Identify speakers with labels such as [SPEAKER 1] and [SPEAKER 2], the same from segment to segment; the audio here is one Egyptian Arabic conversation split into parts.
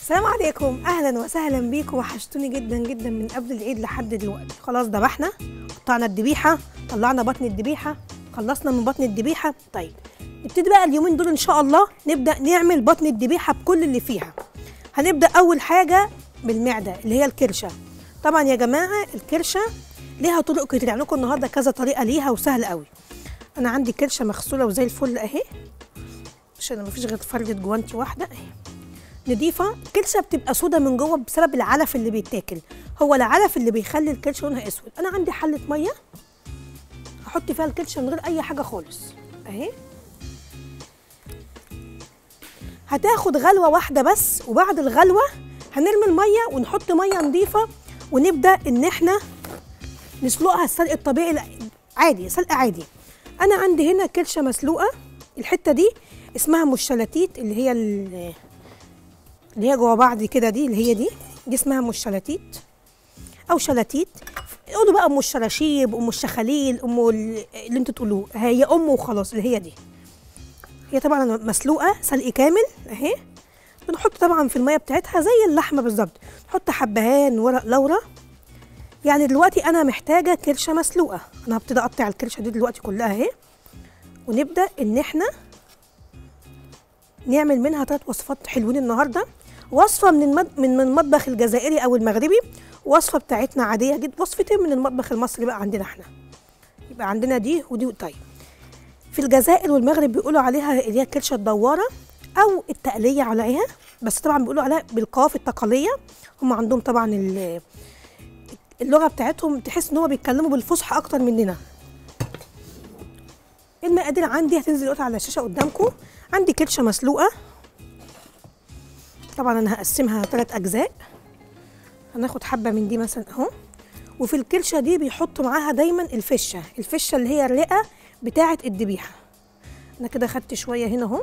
[SPEAKER 1] السلام عليكم اهلا وسهلا بيكم وحشتوني جدا جدا من قبل العيد لحد دلوقتي خلاص ذبحنا قطعنا الذبيحه طلعنا بطن الذبيحه خلصنا من بطن الذبيحه طيب نبتدي بقى اليومين دول ان شاء الله نبدا نعمل بطن الذبيحه بكل اللي فيها هنبدا اول حاجه بالمعده اللي هي الكرشه طبعا يا جماعه الكرشه ليها طرق كتير يعني لكم النهارده كذا طريقه ليها وسهل قوي انا عندي كرشه مغسوله وزي الفل اهي عشان مفيش غير فردة جوانتي واحده اهي نضيفه الكرشه بتبقى سودا من جوه بسبب العلف اللي بيتاكل هو العلف اللي بيخلي الكرشه لونها اسود انا عندي حله ميه هحط فيها الكرشه من غير اي حاجه خالص اهي هتاخد غلوه واحده بس وبعد الغلوه هنرمي الميه ونحط ميه نظيفه ونبدا ان احنا نسلقها السلق الطبيعي عادي سلق عادي انا عندي هنا كرشه مسلوقه الحته دي اسمها مشلتيت اللي هي ال- اللي هي جوا بعض كده دي اللي هي دي دي اسمها مش شلاتيت او شلاتيت قولوا بقى ام الشراشيب ام الشخاليل ام ال- اللي انتوا تقولوه هي ام وخلاص اللي هي دي هي طبعا مسلوقه سلق كامل اهي بنحط طبعا في الميه بتاعتها زي اللحمه بالظبط نحط حبهان ورق لورا يعني دلوقتي انا محتاجه كرشه مسلوقه انا هبتدي اقطع الكرشه دي دلوقتي كلها اهي ونبدا ان احنا نعمل منها ثلاث وصفات حلوين النهارده وصفه من المد... من من المطبخ الجزائري او المغربي وصفه بتاعتنا عاديه جدا وصفتين من المطبخ المصري بقى عندنا احنا يبقى عندنا دي ودي طيب في الجزائر والمغرب بيقولوا عليها اللي هي الكرشه الدواره او التقليه عليها بس طبعا بيقولوا عليها بالقوافي التقليه هم عندهم طبعا ال- اللغه بتاعتهم تحس ان هم بيتكلموا بالفصحى اكتر مننا المقادير عندي هتنزل دلوقتي على الشاشه قدامكم عندي كرشه مسلوقه طبعا انا هقسمها ثلاث اجزاء هناخد حبه من دي مثلا اهو وفي الكرشه دي بيحطوا معاها دايما الفشه الفشه اللي هي الرئه بتاعه الذبيحه انا كده خدت شويه هنا اهو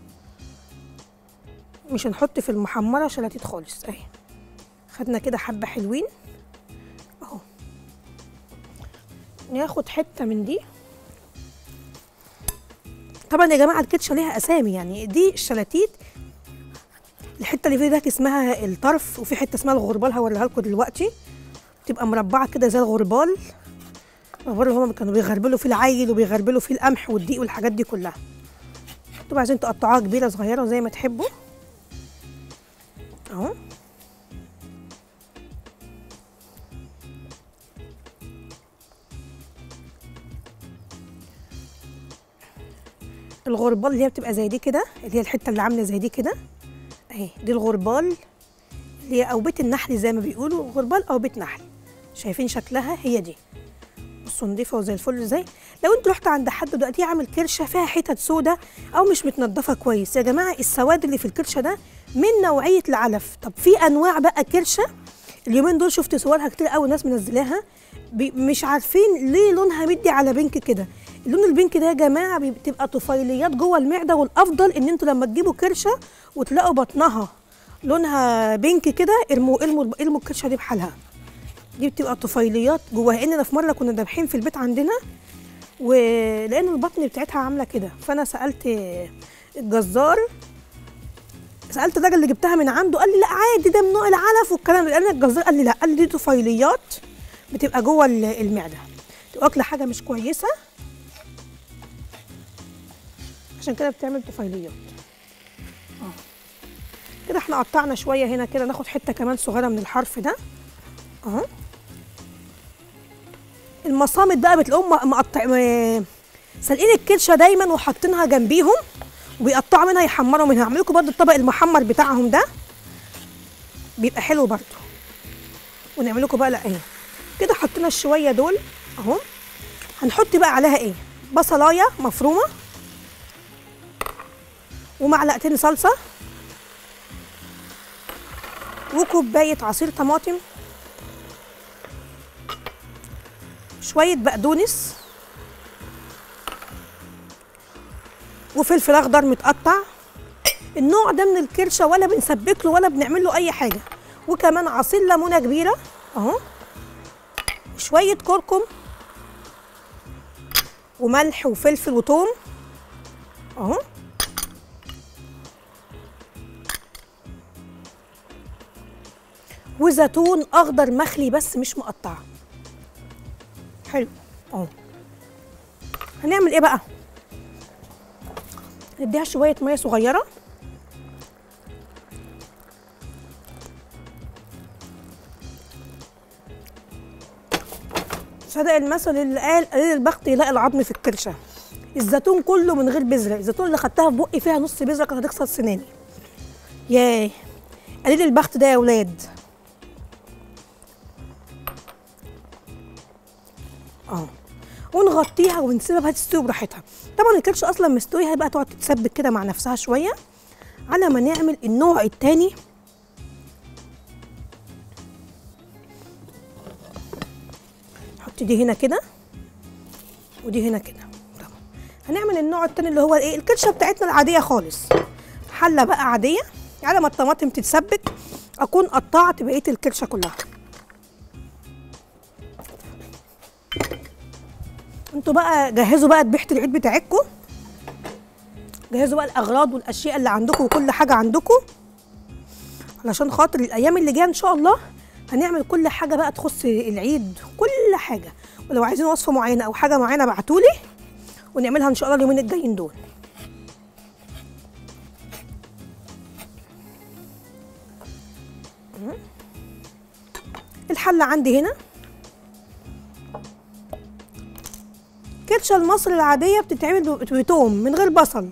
[SPEAKER 1] مش هنحط في المحمره شلاتيت خالص اهي خدنا كده حبه حلوين اهو ناخد حته من دي طبعا يا جماعه الكرشه ليها اسامي يعني دي الشلاتيت الحته اللي في ده اسمها الطرف وفي حته اسمها الغربال هوريها لكم دلوقتي تبقى مربعه كده زي الغربال الغربال اللي هما كانوا بيغربلوا فيه العيل وبيغربلوا فيه القمح والدقيق والحاجات دي كلها تبقى عايزين تقطعوها كبيره صغيره زي ما تحبوا اهو الغربال اللي هي بتبقى زي دي كده اللي هي الحته اللي عامله زي دي كده اهي دي الغربال اللي هي او بيت النحل زي ما بيقولوا غربال او بيت نحل شايفين شكلها هي دي بصوا نضيفه وزي الفل ازاي لو انتوا رحتوا عند حد دلوقتي عامل كرشه فيها حتت سودا او مش متنضفه كويس يا جماعه السواد اللي في الكرشه ده من نوعيه العلف طب في انواع بقى كرشه اليومين دول شفت صورها كتير قوي ناس منزلاها بي- مش عارفين ليه لونها مدي على بينك كده اللون البينك ده يا جماعه بتبقى طفيليات جوه المعده والافضل ان انتوا لما تجيبوا كرشه وتلاقوا بطنها لونها بينك كده ارموا ارموا ارموا الكرشه دي بحالها دي بتبقى طفيليات جواها اننا في مره كنا دابحين في البيت عندنا ولان البطن بتاعتها عامله كده فانا سالت الجزار سالت الراجل اللي جبتها من عنده قال لي لا عادي ده من نوع العلف والكلام ده انا الجزار قال لي لا قال لي دي طفيليات بتبقى جوه ال- المعده تبقى واكله حاجه مش كويسه عشان كده بتعمل طفيليات اه كده احنا قطعنا شويه هنا كده ناخد حته كمان صغيره من الحرف ده اهو المصامت بقى بتلاقوهم مقطع م- سالقين الكرشه دايما وحاطينها جنبيهم وبيقطعوا منها يحمروا منها هعمل لكم برده الطبق المحمر بتاعهم ده بيبقى حلو برده ونعمل لكم بقى لا ايه كده حطينا الشويه دول اهو هنحط بقى عليها ايه بصلايه مفرومه ومعلقتين صلصه وكوبايه عصير طماطم شويه بقدونس وفلفل اخضر متقطع النوع ده من الكرشه ولا بنسبك له ولا بنعمل له اي حاجه وكمان عصير ليمونه كبيره اهو شويه كركم وملح وفلفل وثوم اهو وزيتون اخضر مخلي بس مش مقطع حلو اهو هنعمل ايه بقى نديها شويه ميه صغيره صدق المثل اللي قال قليل البخت يلاقي العظم في الكرشه الزيتون كله من غير بذره الزيتون اللي خدتها في بقي فيها نص بذره كانت هتكسر سناني ياه قليل البخت ده يا ولاد اه ونغطيها ونسيبها تستوي براحتها طبعا الكرشه اصلا مستويه هيبقى تقعد تتسبك كده مع نفسها شويه على ما نعمل النوع التاني نحط دي هنا كده ودي هنا كده طبعا هنعمل النوع التاني اللي هو ايه الكرشه بتاعتنا العاديه خالص حله بقى عاديه على ما الطماطم تتسبك اكون قطعت بقيه الكرشه كلها انتوا بقى جهزوا بقى ذبيحه العيد بتاعتكم جهزوا بقى الاغراض والاشياء اللي عندكم وكل حاجه عندكم علشان خاطر الايام اللي جايه ان شاء الله هنعمل كل حاجه بقى تخص العيد كل حاجه ولو عايزين وصفه معينه او حاجه معينه ابعتولي ونعملها ان شاء الله اليومين الجايين دول الحله عندي هنا كرشه المصري العاديه بتتعمل بتوم من غير بصل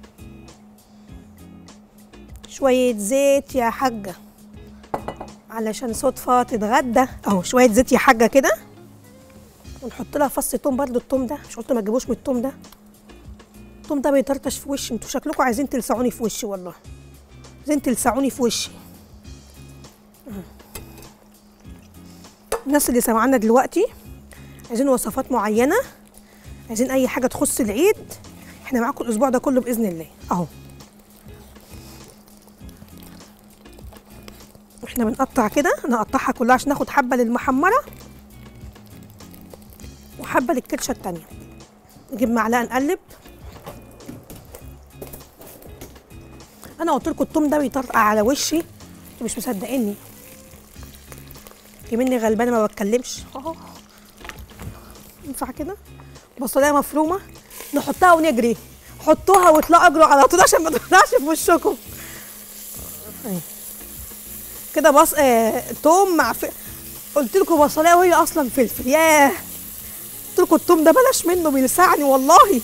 [SPEAKER 1] شويه زيت يا حاجه علشان صدفه تتغدى اهو شويه زيت يا حاجه كده ونحط لها فص توم برضو التوم ده مش قلت ما تجيبوش من التوم ده التوم ده بيطرطش في وشي انتوا شكلكم عايزين تلسعوني في وشي والله عايزين تلسعوني في وشي الناس اللي سمعانا دلوقتي عايزين وصفات معينه عايزين اي حاجه تخص العيد احنا معاكم الاسبوع ده كله باذن الله اهو احنا بنقطع كده نقطعها كلها عشان ناخد حبه للمحمره وحبه للكرشه التانيه نجيب معلقه نقلب انا قلت لكم التوم ده بيطرقع على وشي انتوا مش مصدقيني كمني غلبانه ما بتكلمش اهو ينفع كده بصلايه مفرومه نحطها ونجري حطوها واطلعوا اجروا على طول عشان ما تطلعش في وشكم أهي. كده بص آه... توم مع ف... قلت لكم بصلايه وهي اصلا فلفل ياه قلت لكم التوم ده بلاش منه بيلسعني والله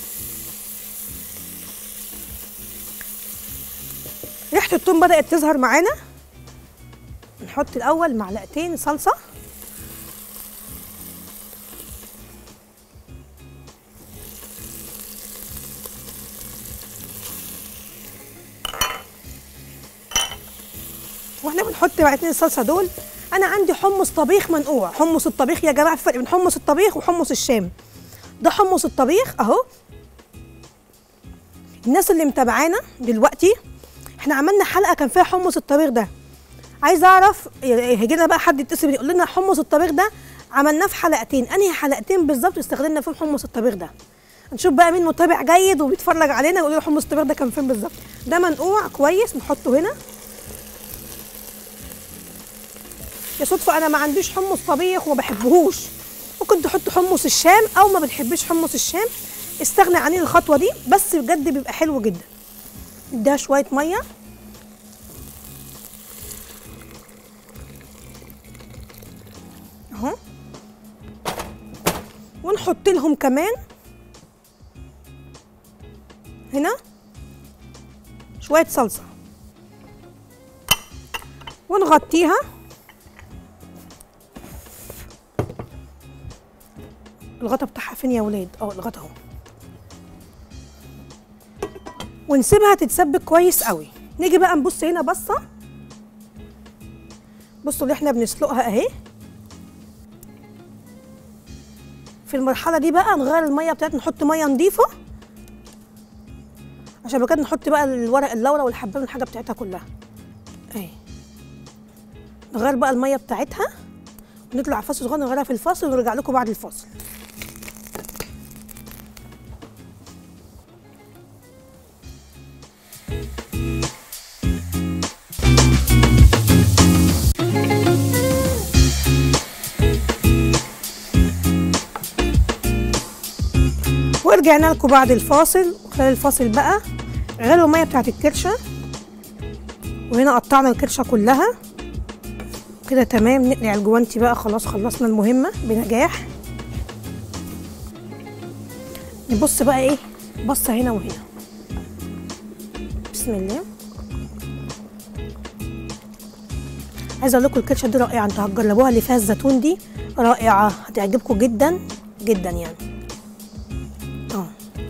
[SPEAKER 1] ريحه التوم بدات تظهر معانا نحط الاول معلقتين صلصه واحنا بنحط معلقتين الصلصه دول انا عندي حمص طبيخ منقوع حمص الطبيخ يا جماعه في فرق بين حمص الطبيخ وحمص الشام ده حمص الطبيخ اهو الناس اللي متابعانا دلوقتي احنا عملنا حلقه كان فيها حمص الطبيخ ده عايزه اعرف هيجي لنا بقى حد يتصل يقول لنا حمص الطبيخ ده عملناه في حلقتين انهي حلقتين بالظبط استخدمنا فيهم حمص الطبيخ ده نشوف بقى مين متابع جيد وبيتفرج علينا ويقول له حمص الطبيخ ده كان فين بالظبط ده منقوع كويس نحطه هنا يا صدفه انا ما عنديش حمص طبيخ وما بحبهوش ممكن تحط حمص الشام او ما بتحبيش حمص الشام استغنى عن الخطوه دي بس بجد بيبقى حلو جدا اديها شويه ميه اهو ونحط لهم كمان هنا شويه صلصه ونغطيها الغطا بتاعها فين يا ولاد اه الغطا اهو ونسيبها تتسبك كويس قوي نيجي بقى نبص هنا بصه بصوا اللي احنا بنسلقها اهي في المرحله دي بقى نغير الميه بتاعتنا نحط ميه نظيفه عشان بجد نحط بقى الورق اللورا والحبان والحاجه بتاعتها كلها اهي نغير بقى الميه بتاعتها ونطلع فاصل صغير نغيرها في الفاصل ونرجع لكم بعد الفاصل ورجعنا لكم بعد الفاصل خلال الفاصل بقى غلوا الميه بتاعت الكرشه وهنا قطعنا الكرشه كلها كده تمام نقلع الجوانتي بقى خلاص خلصنا المهمه بنجاح نبص بقى ايه بصه هنا وهنا بسم الله عايزه اقول لكم الكرشه دي رائعه انتوا هتجربوها اللي فيها الزيتون دي رائعه هتعجبكم جدا جدا يعني اه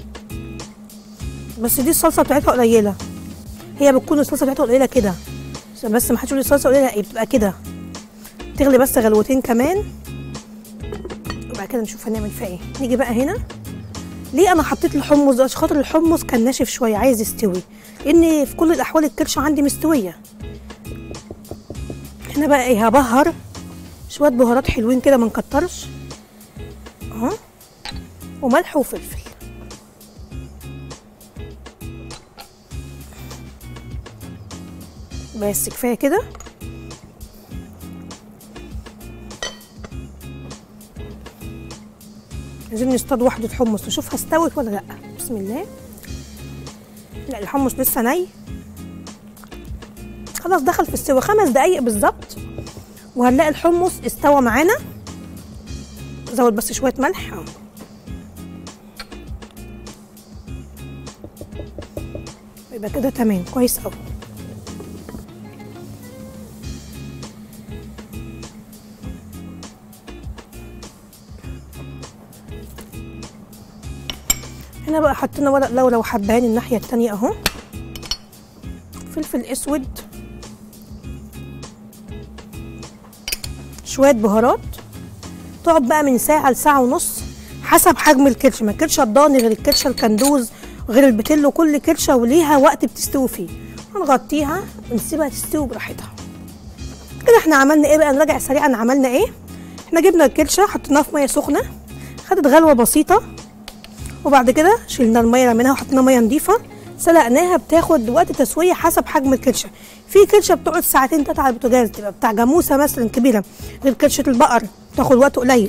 [SPEAKER 1] بس دي الصلصه بتاعتها قليله هي بتكون الصلصه بتاعتها قليله كده عشان بس ما حدش يقول لي الصلصه قليله ايه بتبقى كده تغلي بس غلوتين كمان وبعد كده نشوف هنعمل فيها ايه نيجي بقى هنا ليه انا حطيت الحمص ده عشان خاطر الحمص كان ناشف شويه عايز يستوي لان في كل الاحوال الكرشه عندي مستويه هنا بقى ايه هبهر شويه بهارات حلوين كده ما نكترش اهو وملح وفلفل بس كفايه كده عايزين نصطاد واحدة حمص نشوفها استوت ولا لا بسم الله لا الحمص لسه ني خلاص دخل في السوا خمس دقايق بالظبط وهنلاقي الحمص استوى معانا زود بس شويه ملح اهو يبقى كده تمام كويس قوي هنا بقى حطينا ورق لورا وحبهان الناحيه التانية اهو فلفل اسود شويه بهارات تقعد بقى من ساعه لساعه ونص حسب حجم الكرشه ما الكرشه الضاني غير الكرشه الكندوز غير البتلو كل كرشه وليها وقت بتستوي فيه هنغطيها ونسيبها تستوي براحتها كده احنا عملنا ايه بقى نراجع سريعا عملنا ايه احنا جبنا الكرشه حطيناها في ميه سخنه خدت غلوه بسيطه وبعد كده شلنا الميه رميناها وحطينا ميه نضيفه سلقناها بتاخد وقت تسويه حسب حجم الكرشه في كرشه بتقعد ساعتين تلاتة على البوتاجاز تبقى بتاع جاموسه مثلا كبيره غير كرشه البقر تاخد وقت قليل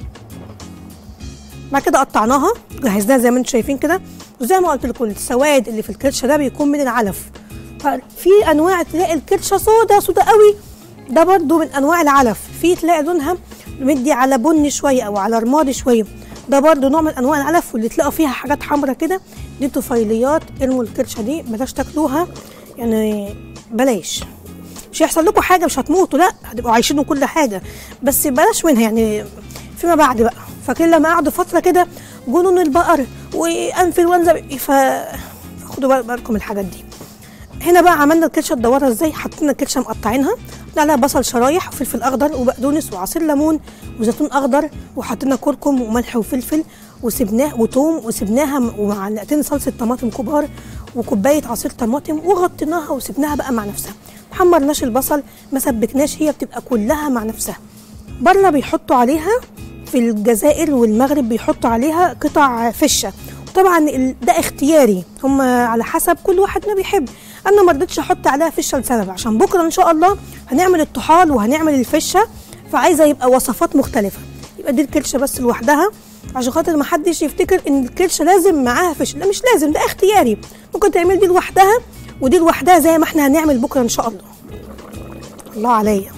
[SPEAKER 1] بعد كده قطعناها جهزناها زي ما انتم شايفين كده وزي ما قلت لكم السواد اللي في الكرشه ده بيكون من العلف ففي انواع تلاقي الكرشه سودا سودا قوي ده برضو من انواع العلف في تلاقي لونها مدي على بني شويه او على رمادي شويه ده برضو نوع من انواع العلف واللي تلاقوا فيها حاجات حمرا كده دي طفيليات ارموا الكرشه دي بلاش تاكلوها يعني بلاش مش هيحصل لكم حاجه مش هتموتوا لا هتبقوا عايشين وكل حاجه بس بلاش منها يعني فيما بعد بقى فاكرين لما قعدوا فتره كده جنون البقر وانفلونزا ف فخدوا بالكم الحاجات دي هنا بقى عملنا الكرشه تدورها ازاي حطينا الكرشه مقطعينها حطينا عليها بصل شرايح وفلفل اخضر وبقدونس وعصير ليمون وزيتون اخضر وحطينا كركم وملح وفلفل وسبناه وتوم وسبناها ومعلقتين صلصه طماطم كبار وكوبايه عصير طماطم وغطيناها وسبناها بقى مع نفسها ما حمرناش البصل ما سبكناش هي بتبقى كلها مع نفسها بره بيحطوا عليها في الجزائر والمغرب بيحطوا عليها قطع فشه طبعا ده اختياري هم على حسب كل واحد ما بيحب انا ما رضيتش احط عليها فشه لسبب عشان بكره ان شاء الله هنعمل الطحال وهنعمل الفشه فعايزه يبقى وصفات مختلفه يبقى دي الكرشه بس لوحدها عشان خاطر ما حدش يفتكر ان الكرشه لازم معاها فشه لا مش لازم ده اختياري ممكن تعمل دي لوحدها ودي لوحدها زي ما احنا هنعمل بكره ان شاء الله الله عليا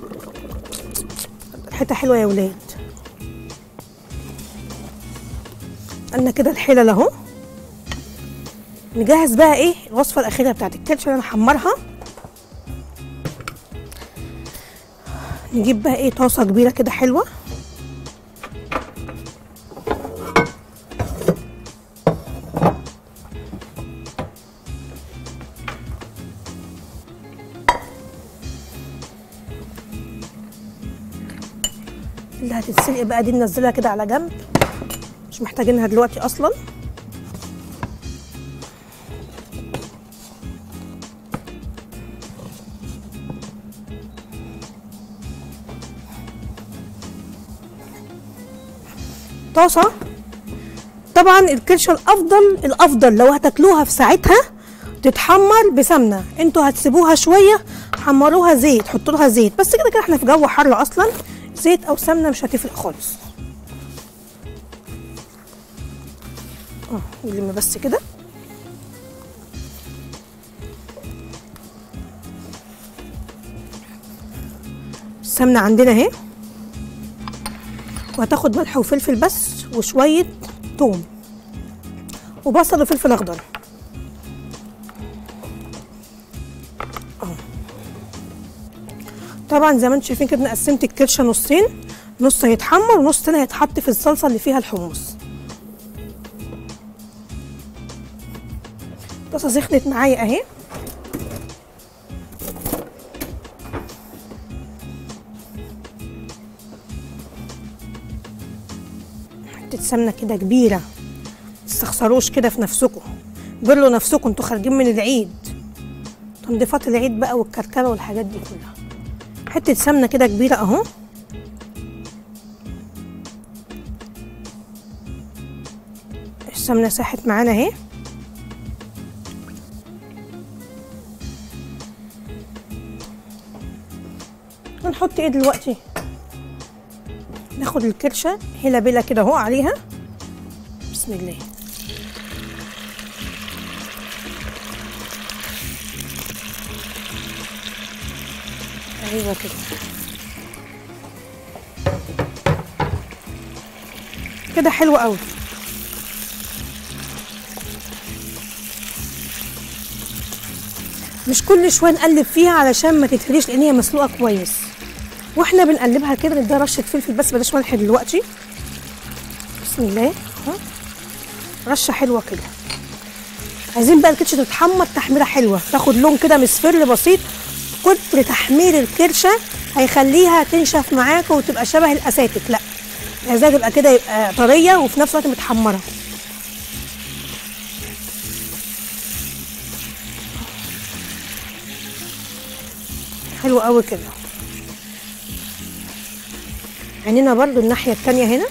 [SPEAKER 1] ريحتها حلوه يا ولاد قلنا كده الحلل اهو نجهز بقى ايه الوصفه الاخيره بتاعت الكرشه اللي انا هحمرها نجيب بقى ايه طاسه كبيره كده حلوه اللي هتتسلق بقى دي ننزلها كده على جنب مش محتاجينها دلوقتي اصلا طاسه طبعا الكرشه الافضل الافضل لو هتاكلوها في ساعتها تتحمر بسمنه انتوا هتسيبوها شويه حمروها زيت حطوا لها زيت بس كده كده احنا في جو حر اصلا زيت او سمنه مش هتفرق خالص اه نلم بس كده السمنه عندنا اهي وهتاخد ملح وفلفل بس وشويه توم وبصل وفلفل اخضر اهو طبعا زي ما انتم شايفين كده أنا قسمت الكرشه نصين نص هيتحمر ونص تاني هيتحط في الصلصه اللي فيها الحمص الطاسه سخنت معايا اهي حته سمنه كده كبيره تستخسروش كده في نفسكم بروا نفسكم انتوا خارجين من العيد تنظيفات العيد بقى والكركبه والحاجات دي كلها حته سمنه كده كبيره اهو السمنه ساحت معانا اهي هنحط ايه دلوقتي ناخد الكرشه هلا بلا كده اهو عليها بسم الله ايوه كده كده حلو قوي مش كل شويه نقلب فيها علشان ما تتهريش لان هي مسلوقه كويس واحنا بنقلبها كده نديها رشه فلفل بس بلاش ملح دلوقتي بسم الله اهو رشه حلوه كده عايزين بقى الكرشه تتحمر تحميره حلوه تاخد لون كده مصفر بسيط كتر تحمير الكرشه هيخليها تنشف معاك وتبقى شبه الاساتك لا عايزاها تبقى كده يبقى طريه وفي نفس الوقت متحمره حلو قوي كده عينينا برضو الناحيه التانية هنا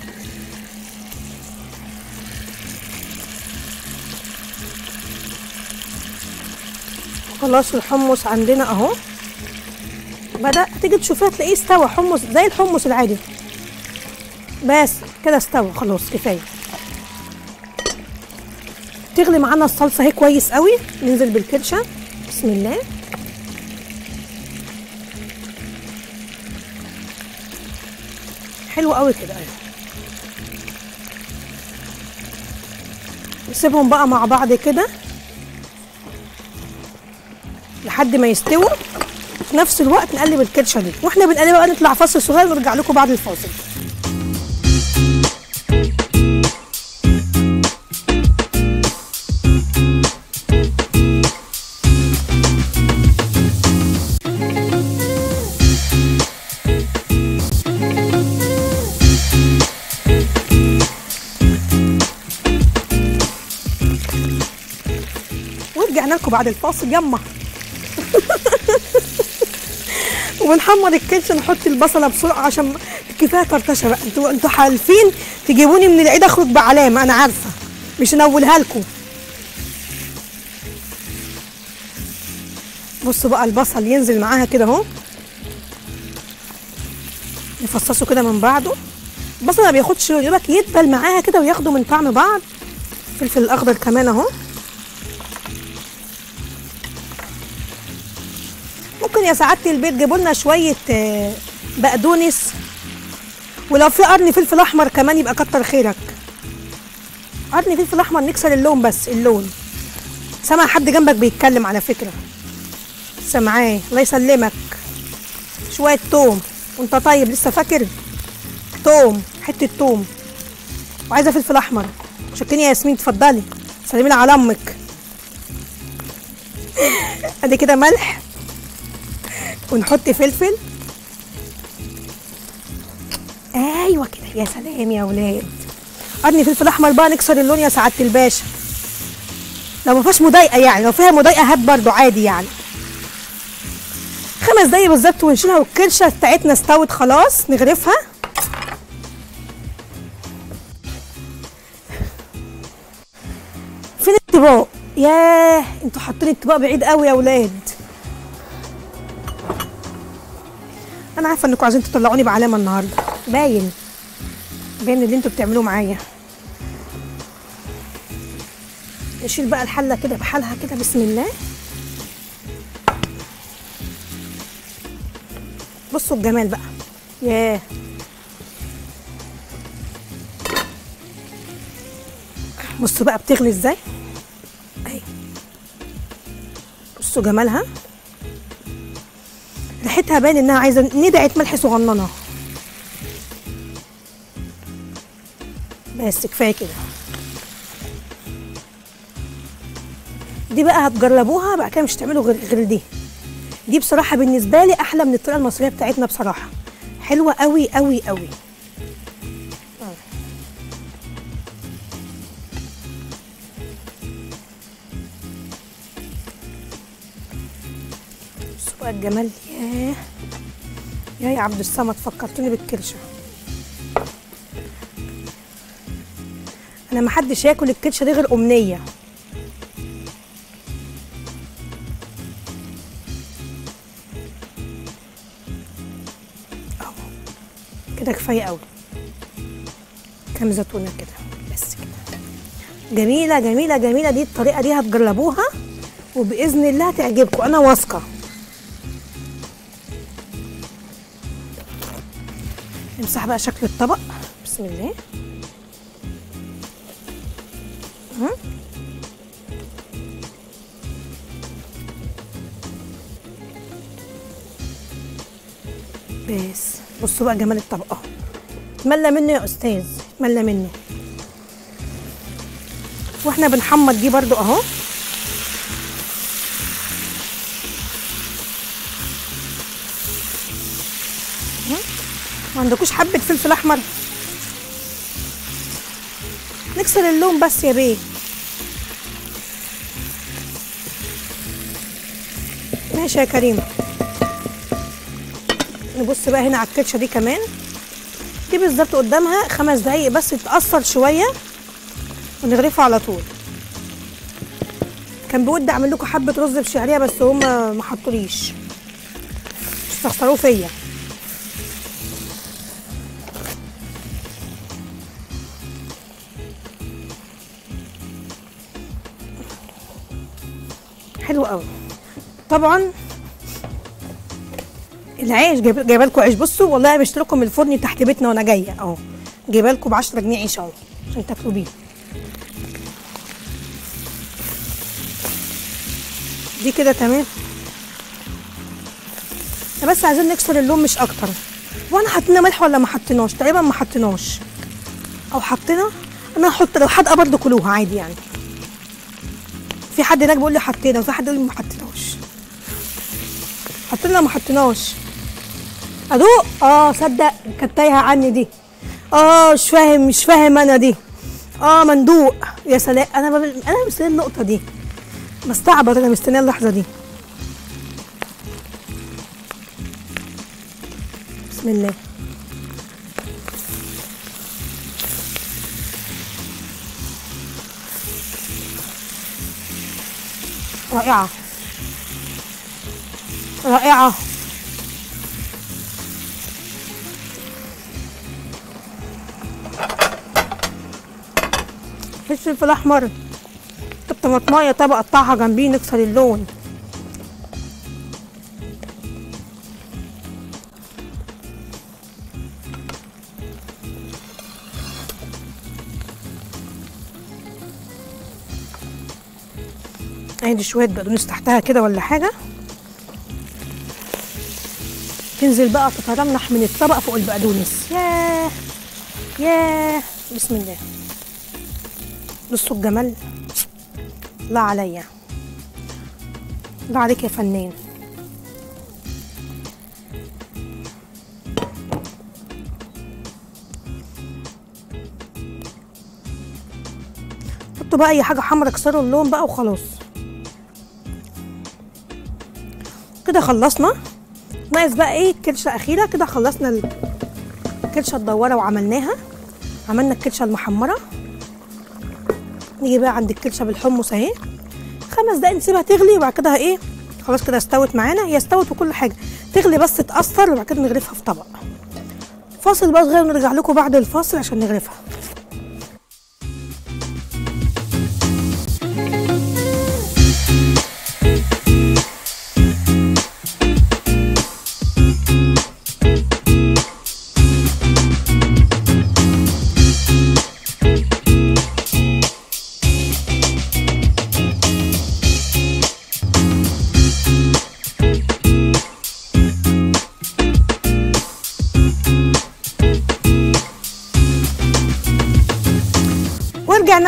[SPEAKER 1] خلاص الحمص عندنا اهو بدأ تيجي تشوفيها تلاقيه استوى حمص زي الحمص العادي بس كده استوى خلاص كفايه تغلي معانا الصلصه اهي كويس قوي ننزل بالكرشه بسم الله حلو قوي كده ايوه نسيبهم بقى مع بعض كده لحد ما يستووا في نفس الوقت نقلب الكرشه دي واحنا بنقلبها بقى نطلع فاصل صغير ونرجع لكم بعد الفاصل ورجعنا لكم بعد الفاصل يما وبنحمر الكرش نحط البصله بسرعه عشان كفايه طرطشه بقى انتوا انتوا حالفين تجيبوني من العيد اخرج بعلامه انا عارفه مش نولها لكم بصوا بقى البصل ينزل معاها كده اهو نفصصه كده من بعضه البصل ما بياخدش لون يبقى يدبل معاها كده وياخدوا من طعم بعض الفلفل الاخضر كمان اهو ممكن يا سعاده البيت جيبوا لنا شويه آه، بقدونس ولو في قرن فلفل احمر كمان يبقى كتر خيرك قرن فلفل احمر نكسر اللون بس اللون سامع حد جنبك بيتكلم على فكره سامعاه الله يسلمك شويه توم وانت طيب لسه فاكر توم حته توم وعايزه فلفل احمر شكرا يا ياسمين اتفضلي سلمي لي على امك ادي كده ملح ونحط فلفل ايوه كده يا سلام يا ولاد قرن فلفل احمر بقى نكسر اللون يا سعاده الباشا لو ما فيهاش مضايقه يعني لو فيها مضايقه هات برضو عادي يعني خمس دقايق بالظبط ونشيلها والكرشه بتاعتنا استوت خلاص نغرفها فين الطباق ياه انتوا حاطين الطباق بعيد قوي يا ولاد انا عارفه انكم عايزين تطلعوني بعلامه النهارده باين باين اللي انتوا بتعملوه معايا نشيل بقى الحله كده بحالها كده بسم الله بصوا الجمال بقى ياه بصوا بقى بتغلي ازاي اهي بصوا جمالها ريحتها باين انها عايزه ندعه ملح صغننه بس كفايه كده دي بقى هتجربوها بقى كده مش هتعملوا غير غير دي دي بصراحه بالنسبه لي احلى من الطريقه المصريه بتاعتنا بصراحه حلوه قوي قوي قوي بصوا بقى الجمال ياه يا يا عبد الصمد فكرتني بالكرشه انا محدش ياكل الكرشه دي غير امنيه اهو كده كفايه قوي كام زيتونه كده بس كده جميله جميله جميله دي الطريقه دي هتجربوها وباذن الله هتعجبكم انا واثقه نمسح بقى شكل الطبق بسم الله مم. بس بصوا بقى جمال الطبق اهو اتملى منه يا استاذ اتملى منه واحنا بنحمض دي برضو اهو مم. ما عندكوش حبة فلفل احمر نكسر اللون بس يا بيه ماشي يا كريم نبص بقى هنا على الكرشه دي كمان دي بالظبط قدامها خمس دقايق بس تتأثر شويه ونغرفها على طول كان بودي اعمل لكم حبه رز بشعريه بس هما ما حطوليش استخسروه فيا حلو قوي طبعا العيش جايب- جايبه لكم عيش بصوا والله بشتري لكم من الفرن تحت بيتنا وانا جايه اهو جايبه لكم ب 10 جنيه عيش اهو عشان تاكلوا بيه دي كده تمام احنا بس عايزين نكسر اللون مش اكتر وانا حطينا ملح ولا ما حطيناش تقريبا ما حطيناش او حطينا انا هحط لو حدقه برضه كلوها عادي يعني في حد هناك بيقول لي حطينا وفي حد يقول لي ما حطيناش حطينا ولا ما حطيناش ادوق اه صدق كانت تايهه عني دي اه مش فاهم مش فاهم انا دي اه مندوق يا سلام انا بب... انا مستنيه النقطه دي بستعبط انا مستنيه اللحظه دي بسم الله رائعة رائعة الفلفل الأحمر الطماطماية طبق قطعها جنبيه نكسر اللون ادي شويه بقدونس تحتها كده ولا حاجه تنزل بقى تترنح من الطبق فوق البقدونس ياه ياه بسم الله بصوا الجمال الله عليا الله عليك يا فنان حطوا بقى اي حاجه حمرا كسروا اللون بقى وخلاص كده خلصنا ناقص بقى ايه كرشه اخيره كده خلصنا الكرشه الدواره وعملناها عملنا الكرشه المحمره نيجي بقى عند الكرشه بالحمص اهي خمس دقايق نسيبها تغلي وبعد كده ايه خلاص كده استوت معانا هي استوت وكل حاجه تغلي بس تاثر وبعد كده نغرفها في طبق فاصل بقى صغير ونرجع لكم بعد الفاصل عشان نغرفها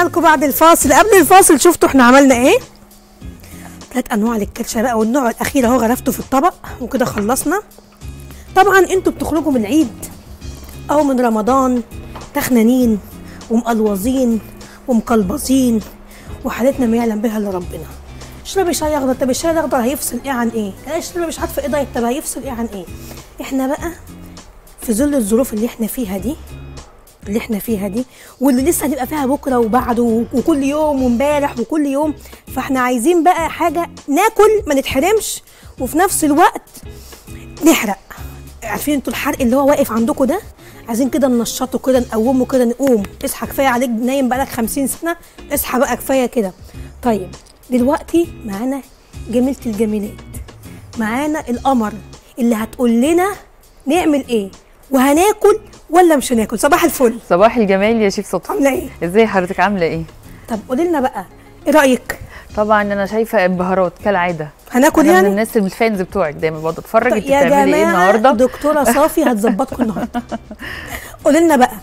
[SPEAKER 1] لكم بعد الفاصل قبل الفاصل شفتوا احنا عملنا ايه ثلاث انواع للكرشه بقى والنوع الاخير اهو غرفته في الطبق وكده خلصنا طبعا انتوا بتخرجوا من العيد او من رمضان تخنانين ومقلوظين ومقلبظين وحالتنا ما يعلم بها الا ربنا اشربي شاي اخضر طب الشاي الاخضر هيفصل ايه عن ايه؟ لا اشربي مش عارفه ايه دايت طب هيفصل ايه عن ايه؟ احنا بقى في ظل الظروف اللي احنا فيها دي اللي احنا فيها دي واللي لسه هنبقى فيها بكره وبعده وكل يوم وامبارح وكل يوم فاحنا عايزين بقى حاجه ناكل ما نتحرمش وفي نفس الوقت نحرق عارفين انتوا الحرق اللي هو واقف عندكم ده عايزين كده ننشطه كده نقومه كده نقوم اصحى كفايه عليك نايم بقالك 50 سنه اصحى بقى كفايه كده طيب دلوقتي معانا جميله الجميلات معانا القمر اللي هتقول لنا نعمل ايه وهناكل ولا مش هناكل صباح الفل
[SPEAKER 2] صباح الجمال يا شيف صدفه
[SPEAKER 1] عامله ايه
[SPEAKER 2] ازاي حضرتك عامله ايه
[SPEAKER 1] طب قولي لنا بقى ايه رايك
[SPEAKER 2] طبعا انا شايفه انبهارات كالعاده
[SPEAKER 1] هناكل
[SPEAKER 2] انا من
[SPEAKER 1] يعني
[SPEAKER 2] الناس الفانز بتوعك دايما بقعد اتفرج
[SPEAKER 1] طيب
[SPEAKER 2] انت
[SPEAKER 1] يا
[SPEAKER 2] بتعملي ايه
[SPEAKER 1] جماعه
[SPEAKER 2] النهارده
[SPEAKER 1] دكتوره صافي هتظبطكم النهارده قولي لنا بقى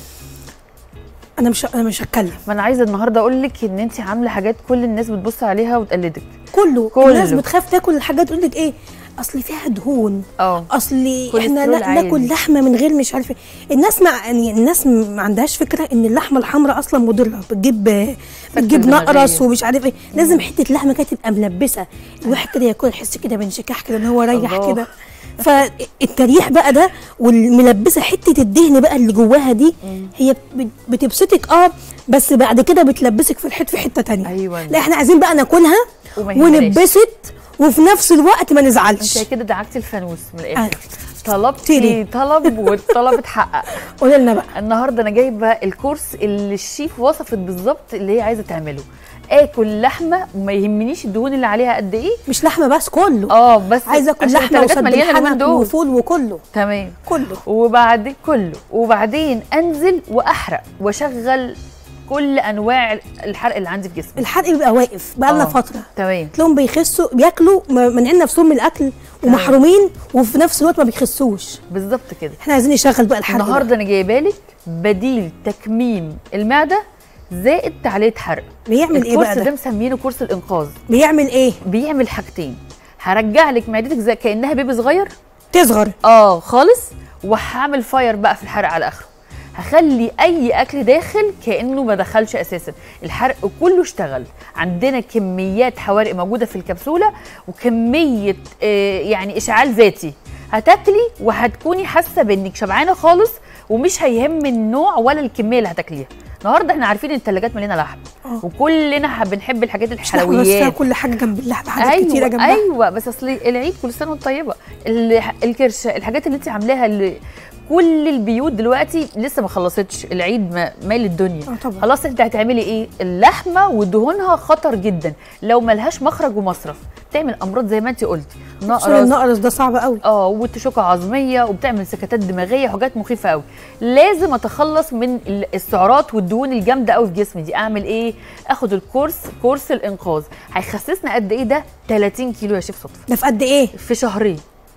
[SPEAKER 1] انا مش انا مش هتكلم
[SPEAKER 2] ما انا عايزه النهارده اقول لك ان انت عامله حاجات كل الناس بتبص عليها وتقلدك
[SPEAKER 1] كله,
[SPEAKER 2] كله.
[SPEAKER 1] الناس بتخاف تاكل الحاجات تقول لك ايه اصل فيها دهون
[SPEAKER 2] اه
[SPEAKER 1] اصل احنا
[SPEAKER 2] كوليسترول
[SPEAKER 1] لا
[SPEAKER 2] عالي.
[SPEAKER 1] ناكل لحمه من غير مش عارفه الناس مع يعني الناس ما عندهاش فكره ان اللحمه الحمراء اصلا مضره بتجيب بتجيب
[SPEAKER 2] الدماغية.
[SPEAKER 1] نقرس ومش عارف ايه لازم حته لحمه كده تبقى ملبسه الواحد كده ياكل يحس كده بانشكاح كده ان هو ريح
[SPEAKER 2] الله.
[SPEAKER 1] كده فالتريح بقى ده والملبسه حته الدهن بقى اللي جواها دي هي بت- بتبسطك اه بس بعد كده بتلبسك في الحته في حته تانية
[SPEAKER 2] أيوة.
[SPEAKER 1] لا احنا عايزين بقى ناكلها
[SPEAKER 2] وما يهمناش.
[SPEAKER 1] ونبسط وفي نفس الوقت ما نزعلش
[SPEAKER 2] انت كده دعكتي الفانوس من
[SPEAKER 1] آه.
[SPEAKER 2] الاخر طلبتي
[SPEAKER 1] تيري.
[SPEAKER 2] طلب والطلب اتحقق
[SPEAKER 1] قولي لنا بقى
[SPEAKER 2] النهارده انا جايبه الكورس اللي الشيف وصفت بالظبط اللي هي عايزه تعمله اكل لحمه وما يهمنيش الدهون اللي عليها قد ايه
[SPEAKER 1] مش لحمه بس كله
[SPEAKER 2] اه بس
[SPEAKER 1] عايزه اكل
[SPEAKER 2] عشان
[SPEAKER 1] لحمه
[SPEAKER 2] التلاجات
[SPEAKER 1] وصدر
[SPEAKER 2] مليانه اليومين
[SPEAKER 1] حنك
[SPEAKER 2] دول
[SPEAKER 1] وفول وكله
[SPEAKER 2] تمام
[SPEAKER 1] كله
[SPEAKER 2] وبعد كله وبعدين انزل واحرق واشغل كل انواع الحرق اللي عندي في جسمي
[SPEAKER 1] الحرق بيبقى واقف بقى لنا
[SPEAKER 2] آه،
[SPEAKER 1] فتره
[SPEAKER 2] تمام
[SPEAKER 1] تلاقيهم بيخسوا بياكلوا م- مانعين نفسهم من الاكل ومحرومين وفي نفس الوقت ما بيخسوش
[SPEAKER 2] بالظبط كده
[SPEAKER 1] احنا عايزين نشغل بقى الحرق
[SPEAKER 2] النهارده
[SPEAKER 1] ده.
[SPEAKER 2] انا جايبه لك بديل تكميم المعده زائد تعليه حرق
[SPEAKER 1] بيعمل ايه بقى
[SPEAKER 2] الكورس
[SPEAKER 1] ده
[SPEAKER 2] ده مسمينه كورس الانقاذ
[SPEAKER 1] بيعمل ايه
[SPEAKER 2] بيعمل حاجتين هرجع لك معدتك زي كانها بيبي صغير
[SPEAKER 1] تصغر
[SPEAKER 2] اه خالص وهعمل فاير بقى في الحرق على اخره هخلي اي اكل داخل كانه ما دخلش اساسا الحرق كله اشتغل عندنا كميات حوارق موجوده في الكبسوله وكميه آه يعني اشعال ذاتي هتاكلي وهتكوني حاسه بانك شبعانه خالص ومش هيهم النوع ولا الكميه اللي هتاكليها النهارده احنا عارفين ان الثلاجات مليانه لحم
[SPEAKER 1] آه.
[SPEAKER 2] وكلنا ح- بنحب الحاجات
[SPEAKER 1] مش لحمة بس فيها
[SPEAKER 2] الحلويات
[SPEAKER 1] كل حاجه جنب اللحمه حاجات
[SPEAKER 2] ايوه
[SPEAKER 1] كتيره جنبها
[SPEAKER 2] ايوه بس اصل العيد كل سنه وانت طيبه ال- الكرشه الحاجات اللي انت عاملاها اللي كل البيوت دلوقتي لسه ما خلصتش العيد ما- مال الدنيا
[SPEAKER 1] آه طبعا.
[SPEAKER 2] خلاص انت هتعملي ايه اللحمه ودهونها خطر جدا لو ملهاش مخرج ومصرف تعمل امراض زي ما انت قلتي
[SPEAKER 1] خصوصاً
[SPEAKER 2] نقرس
[SPEAKER 1] النقرس ده صعب قوي
[SPEAKER 2] اه وتشوكة عظميه وبتعمل سكتات دماغيه وحاجات مخيفه قوي لازم اتخلص من ال- السعرات والدهون الجامده قوي في جسمي دي اعمل ايه اخد الكورس كورس الانقاذ هيخسسنا قد ايه ده 30 كيلو يا شيف صدفه
[SPEAKER 1] ده في قد ايه
[SPEAKER 2] في شهرين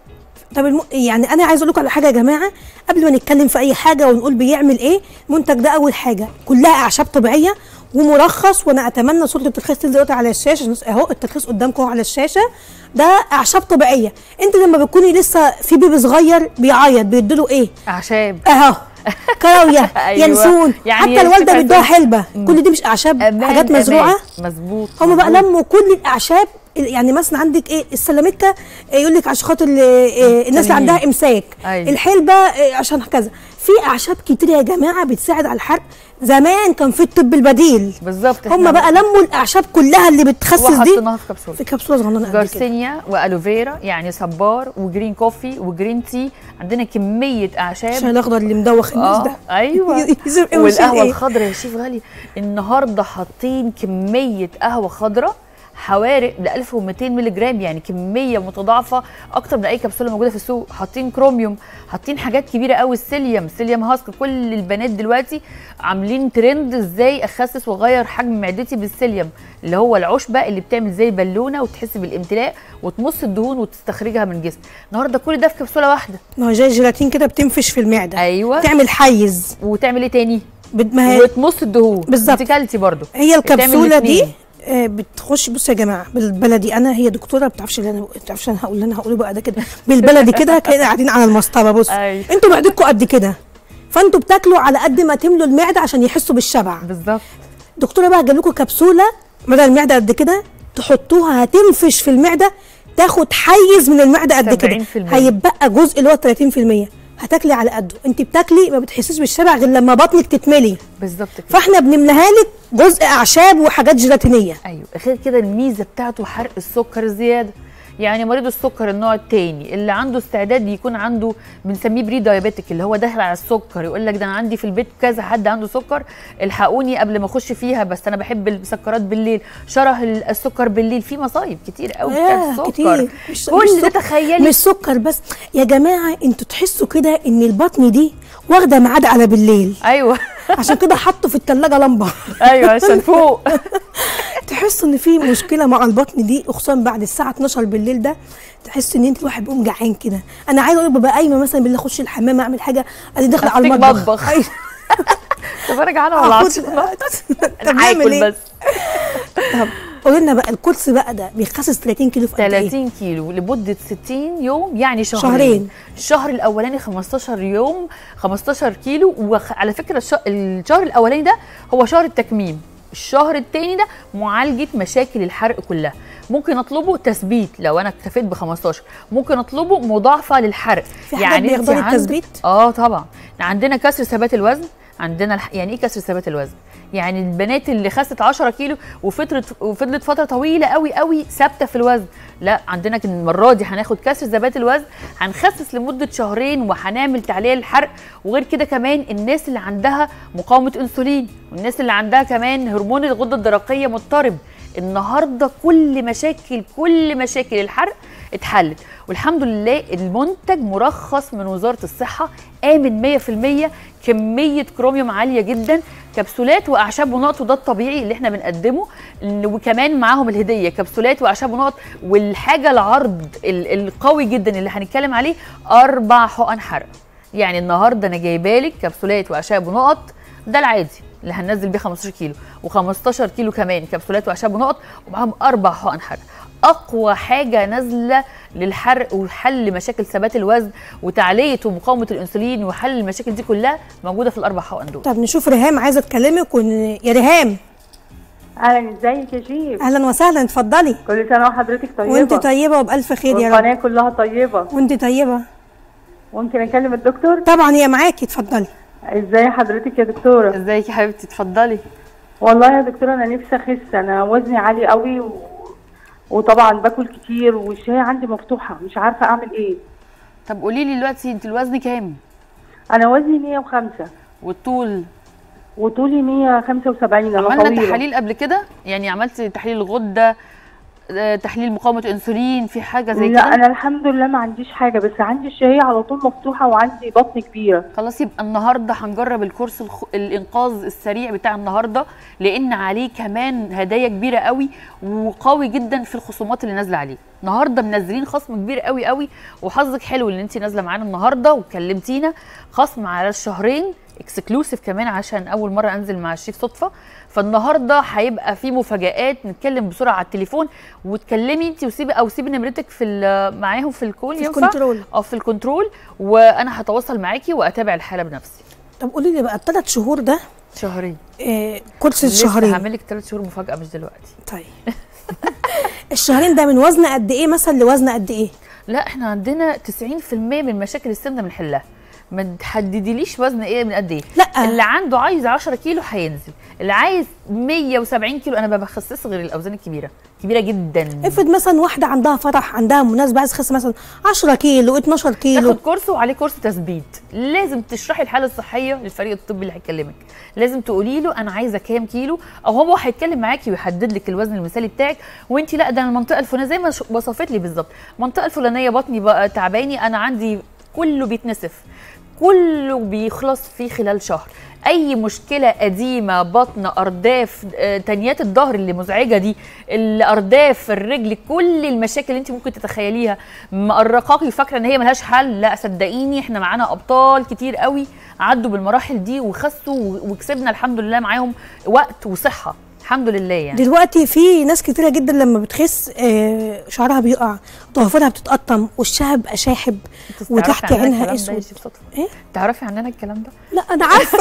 [SPEAKER 1] طب الم... يعني انا عايز اقول لكم على حاجه يا جماعه قبل ما نتكلم في اي حاجه ونقول بيعمل ايه المنتج ده اول حاجه كلها اعشاب طبيعيه ومرخص وانا اتمنى صوره الترخيص تنزل دلوقتي على الشاشه اهو الترخيص قدامكم على الشاشه ده اعشاب طبيعيه انت لما بتكوني لسه في بيبي صغير بيعيط بيديله ايه
[SPEAKER 2] اعشاب
[SPEAKER 1] اهو كراويه
[SPEAKER 2] أيوة.
[SPEAKER 1] ينسون
[SPEAKER 2] يعني
[SPEAKER 1] حتى
[SPEAKER 2] هي
[SPEAKER 1] الوالده
[SPEAKER 2] الفكرة
[SPEAKER 1] بيدوها
[SPEAKER 2] في-
[SPEAKER 1] حلبه كل دي مش اعشاب
[SPEAKER 2] أمان
[SPEAKER 1] حاجات
[SPEAKER 2] أمان.
[SPEAKER 1] مزروعه
[SPEAKER 2] مظبوط
[SPEAKER 1] هم بقى
[SPEAKER 2] مظبوط.
[SPEAKER 1] لموا كل الاعشاب يعني مثلا عندك ايه السلامكه يقول لك عشان خاطر ال- إيه الناس اللي
[SPEAKER 2] تمام.
[SPEAKER 1] عندها امساك
[SPEAKER 2] أيوة.
[SPEAKER 1] الحلبه إيه عشان كذا في اعشاب كتير يا جماعه بتساعد على الحرق زمان كان في الطب البديل
[SPEAKER 2] بالظبط
[SPEAKER 1] هم بقى لموا الاعشاب كلها اللي بتخسس دي
[SPEAKER 2] وحطيناها في كبسوله
[SPEAKER 1] في كبسوله صغننه قد كده
[SPEAKER 2] جارسينيا والوفيرا يعني صبار وجرين كوفي وجرين تي عندنا كميه اعشاب
[SPEAKER 1] الشاي الاخضر اللي مدوخ الناس
[SPEAKER 2] اه
[SPEAKER 1] ده
[SPEAKER 2] ايوه
[SPEAKER 1] يزرق إيه ويشيل
[SPEAKER 2] والقهوه
[SPEAKER 1] إيه؟
[SPEAKER 2] الخضراء يا شيف غالي النهارده حاطين كميه قهوه خضراء حوارق ل 1200 مللي جرام يعني كميه متضاعفه اكتر من اي كبسوله موجوده في السوق حاطين كروميوم حاطين حاجات كبيره قوي السيليوم سيليوم هاسك كل البنات دلوقتي عاملين ترند ازاي اخسس واغير حجم معدتي بالسيليوم اللي هو العشبه اللي بتعمل زي بالونه وتحس بالامتلاء وتمص الدهون وتستخرجها من الجسم النهارده كل ده في كبسوله واحده
[SPEAKER 1] ما هو زي الجيلاتين كده بتنفش في المعده
[SPEAKER 2] ايوه
[SPEAKER 1] تعمل حيز
[SPEAKER 2] وتعمل ايه تاني
[SPEAKER 1] بت- ما هي
[SPEAKER 2] وتمص الدهون
[SPEAKER 1] بالظبط.
[SPEAKER 2] انت كلتي برضو
[SPEAKER 1] هي
[SPEAKER 2] بتعمل
[SPEAKER 1] الكبسوله دي
[SPEAKER 2] الاتنين.
[SPEAKER 1] آه، بتخش بصوا يا جماعه بالبلدي انا هي دكتوره ما بتعرفش اللي انا ما بتعرفش انا هقول اللي انا هقوله بقى ده كده بالبلدي كده كده قاعدين على المسطره بص
[SPEAKER 2] أيوة.
[SPEAKER 1] انتوا معدتكم قد كده فانتوا بتاكلوا على قد ما تملوا المعده عشان يحسوا بالشبع
[SPEAKER 2] بالظبط
[SPEAKER 1] الدكتوره بقى جاب لكم كبسوله بدل المعده قد كده تحطوها هتنفش في المعده تاخد حيز من المعده قد كده
[SPEAKER 2] 70%.
[SPEAKER 1] هيبقى جزء اللي هو 30% هتاكلي على قده انت بتاكلي ما بتحسيش بالشبع غير لما بطنك تتملي
[SPEAKER 2] بالظبط كده
[SPEAKER 1] فاحنا بنملاها لك جزء اعشاب وحاجات جيلاتينيه
[SPEAKER 2] ايوه غير كده الميزه بتاعته حرق السكر الزياده يعني مريض السكر النوع الثاني اللي عنده استعداد يكون عنده بنسميه بري دايابيتك اللي هو داخل على السكر يقول لك ده انا عندي في البيت كذا حد عنده سكر الحقوني قبل ما اخش فيها بس انا بحب المسكرات بالليل شره السكر بالليل في مصايب كتير قوي بتاعت
[SPEAKER 1] آه،
[SPEAKER 2] السكر
[SPEAKER 1] كتير مش
[SPEAKER 2] كل
[SPEAKER 1] مش
[SPEAKER 2] ده
[SPEAKER 1] سكر-
[SPEAKER 2] تخيلي
[SPEAKER 1] مش سكر بس يا جماعه انتوا تحسوا كده ان البطن دي واخده ميعاد على بالليل
[SPEAKER 2] ايوه
[SPEAKER 1] عشان كده حطوا في الثلاجه لمبه
[SPEAKER 2] ايوه عشان فوق
[SPEAKER 1] تحسوا ان في مشكله مع البطن دي خصوصا بعد الساعه 12 بالليل ده تحس ان انت الواحد بيقوم جعان كده انا عايزه اقول ببقى قايمه مثلا بالليل اخش الحمام اعمل حاجه ادي داخله على
[SPEAKER 2] أفتك
[SPEAKER 1] المطبخ
[SPEAKER 2] مطبخ.
[SPEAKER 1] أيوة.
[SPEAKER 2] طب انا جعانه ولا
[SPEAKER 1] آخد-
[SPEAKER 2] عطشانه
[SPEAKER 1] طب
[SPEAKER 2] انا
[SPEAKER 1] نعمل
[SPEAKER 2] هاكل
[SPEAKER 1] ايه
[SPEAKER 2] بس
[SPEAKER 1] طب قولي لنا بقى الكورس بقى ده بيخسس 30 كيلو في قد ايه
[SPEAKER 2] 30 كيلو لمده 60 يوم يعني شهرين
[SPEAKER 1] شهرين.
[SPEAKER 2] الشهر الاولاني 15 يوم 15 كيلو وعلى فكره الش- الشهر الاولاني ده هو شهر التكميم الشهر الثاني ده معالجه مشاكل الحرق كلها ممكن اطلبه تثبيت لو انا اكتفيت ب 15 ممكن اطلبه مضاعفه للحرق
[SPEAKER 1] في حاجات
[SPEAKER 2] أنت
[SPEAKER 1] بيقدروا
[SPEAKER 2] عندك-
[SPEAKER 1] التثبيت؟
[SPEAKER 2] اه طبعا عندنا كسر ثبات الوزن عندنا الح... يعني ايه كسر ثبات الوزن يعني البنات اللي خست 10 كيلو وفضلت وفضلت فتره طويله قوي قوي ثابته في الوزن لا عندنا كان المره دي هناخد كسر ثبات الوزن هنخسس لمده شهرين وهنعمل تعليه للحرق وغير كده كمان الناس اللي عندها مقاومه انسولين والناس اللي عندها كمان هرمون الغده الدرقيه مضطرب النهارده كل مشاكل كل مشاكل الحرق اتحلت والحمد لله المنتج مرخص من وزاره الصحه امن 100% كميه كروميوم عاليه جدا كبسولات واعشاب ونقط وده الطبيعي اللي احنا بنقدمه ال- وكمان معاهم الهديه كبسولات واعشاب ونقط والحاجه العرض ال- القوي جدا اللي هنتكلم عليه اربع حقن حرق يعني النهارده انا جايبه لك كبسولات واعشاب ونقط ده العادي اللي هننزل بيه 15 كيلو و15 كيلو كمان كبسولات واعشاب ونقط ومعاهم اربع حقن حرق اقوى حاجه نازله للحرق وحل مشاكل ثبات الوزن وتعليه ومقاومه الانسولين وحل المشاكل دي كلها موجوده في الاربع حقن دول
[SPEAKER 1] طب نشوف ريهام عايزه تكلمك ون... يا ريهام
[SPEAKER 3] اهلا ازيك يا شيف
[SPEAKER 1] اهلا وسهلا اتفضلي
[SPEAKER 3] كل سنه وحضرتك طيبه
[SPEAKER 1] وانت طيبه وبالف خير يا رب
[SPEAKER 3] والقناه كلها طيبه
[SPEAKER 1] وانت طيبه
[SPEAKER 3] ممكن اكلم الدكتور
[SPEAKER 1] طبعا هي معاكي اتفضلي
[SPEAKER 3] ازاي حضرتك يا دكتوره
[SPEAKER 2] ازيك يا حبيبتي اتفضلي
[SPEAKER 3] والله يا دكتوره انا نفسي اخس انا وزني عالي قوي و... وطبعا باكل كتير والشهيه عندي مفتوحه مش عارفه اعمل ايه
[SPEAKER 2] طب قولي لي دلوقتي انت الوزن كام
[SPEAKER 3] انا وزني 105
[SPEAKER 2] والطول
[SPEAKER 3] وطولي 175 انا
[SPEAKER 2] عملنا
[SPEAKER 3] طويله
[SPEAKER 2] تحاليل قبل كده يعني عملت تحليل الغده آه، تحليل مقاومه انسولين في حاجه زي
[SPEAKER 3] لا
[SPEAKER 2] كده
[SPEAKER 3] انا الحمد لله ما عنديش حاجه بس عندي الشهيه على طول مفتوحه وعندي بطن كبيره
[SPEAKER 2] خلاص يبقى النهارده هنجرب الكورس الخ... الانقاذ السريع بتاع النهارده لان عليه كمان هدايا كبيره قوي وقوي جدا في الخصومات اللي نازله عليه النهارده منزلين خصم كبير قوي قوي وحظك حلو ان انت نازله معانا النهارده وكلمتينا خصم على الشهرين اكسكلوسيف كمان عشان اول مره انزل مع الشيف صدفه فالنهارده هيبقى في مفاجآت نتكلم بسرعه على التليفون وتكلمي انت وسيبي او سيبي نمرتك في ال- معاهم في الكول
[SPEAKER 1] في
[SPEAKER 2] ينفع؟
[SPEAKER 1] الكنترول.
[SPEAKER 2] اه في الكنترول وانا هتواصل معاكي واتابع الحاله بنفسي
[SPEAKER 1] طب قولي لي بقى الثلاث شهور ده
[SPEAKER 2] شهرين
[SPEAKER 1] آه كورس
[SPEAKER 2] لسه
[SPEAKER 1] الشهرين
[SPEAKER 2] هعمل لك ثلاث شهور مفاجاه مش دلوقتي
[SPEAKER 1] طيب الشهرين ده من وزن قد ايه مثلا لوزن قد ايه
[SPEAKER 2] لا احنا عندنا 90% من مشاكل السمنه بنحلها ما تحدديليش وزن ايه من قد ايه
[SPEAKER 1] لا.
[SPEAKER 2] اللي عنده عايز 10 كيلو هينزل اللي عايز 170 كيلو انا ما بخسس غير الاوزان الكبيره كبيره جدا
[SPEAKER 1] افرض مثلا واحده عندها فرح عندها مناسبه عايز تخس مثلا 10 كيلو 12 كيلو
[SPEAKER 2] تاخد كورس وعليه كورس تثبيت لازم تشرحي الحاله الصحيه للفريق الطبي اللي هيكلمك لازم تقولي له انا عايزه كام كيلو او هو هيتكلم معاكي ويحدد لك الوزن المثالي بتاعك وانت لا ده أنا المنطقه الفلانيه زي ما ش- وصفت لي بالظبط المنطقه الفلانيه بطني بقى تعباني انا عندي كله بيتنسف كله بيخلص في خلال شهر اي مشكله قديمه بطن ارداف آه، تنيات الظهر اللي مزعجه دي الارداف الرجل كل المشاكل اللي انت ممكن تتخيليها مقرقاكي فاكره ان هي ملهاش حل لا صدقيني احنا معانا ابطال كتير قوي عدوا بالمراحل دي وخسوا و- وكسبنا الحمد لله معاهم وقت وصحه الحمد لله يعني
[SPEAKER 1] دلوقتي في ناس كتيره جدا لما بتخس آه، شعرها بيقع ضوافرها بتتقطم وشها بيبقى شاحب
[SPEAKER 2] انت
[SPEAKER 1] وتحت
[SPEAKER 2] تعرفي عننا
[SPEAKER 1] عينها
[SPEAKER 2] الكلام ده يا
[SPEAKER 1] اسود
[SPEAKER 2] شيف صدفة؟
[SPEAKER 1] ايه
[SPEAKER 2] تعرفي عننا الكلام ده
[SPEAKER 1] لا انا عارفه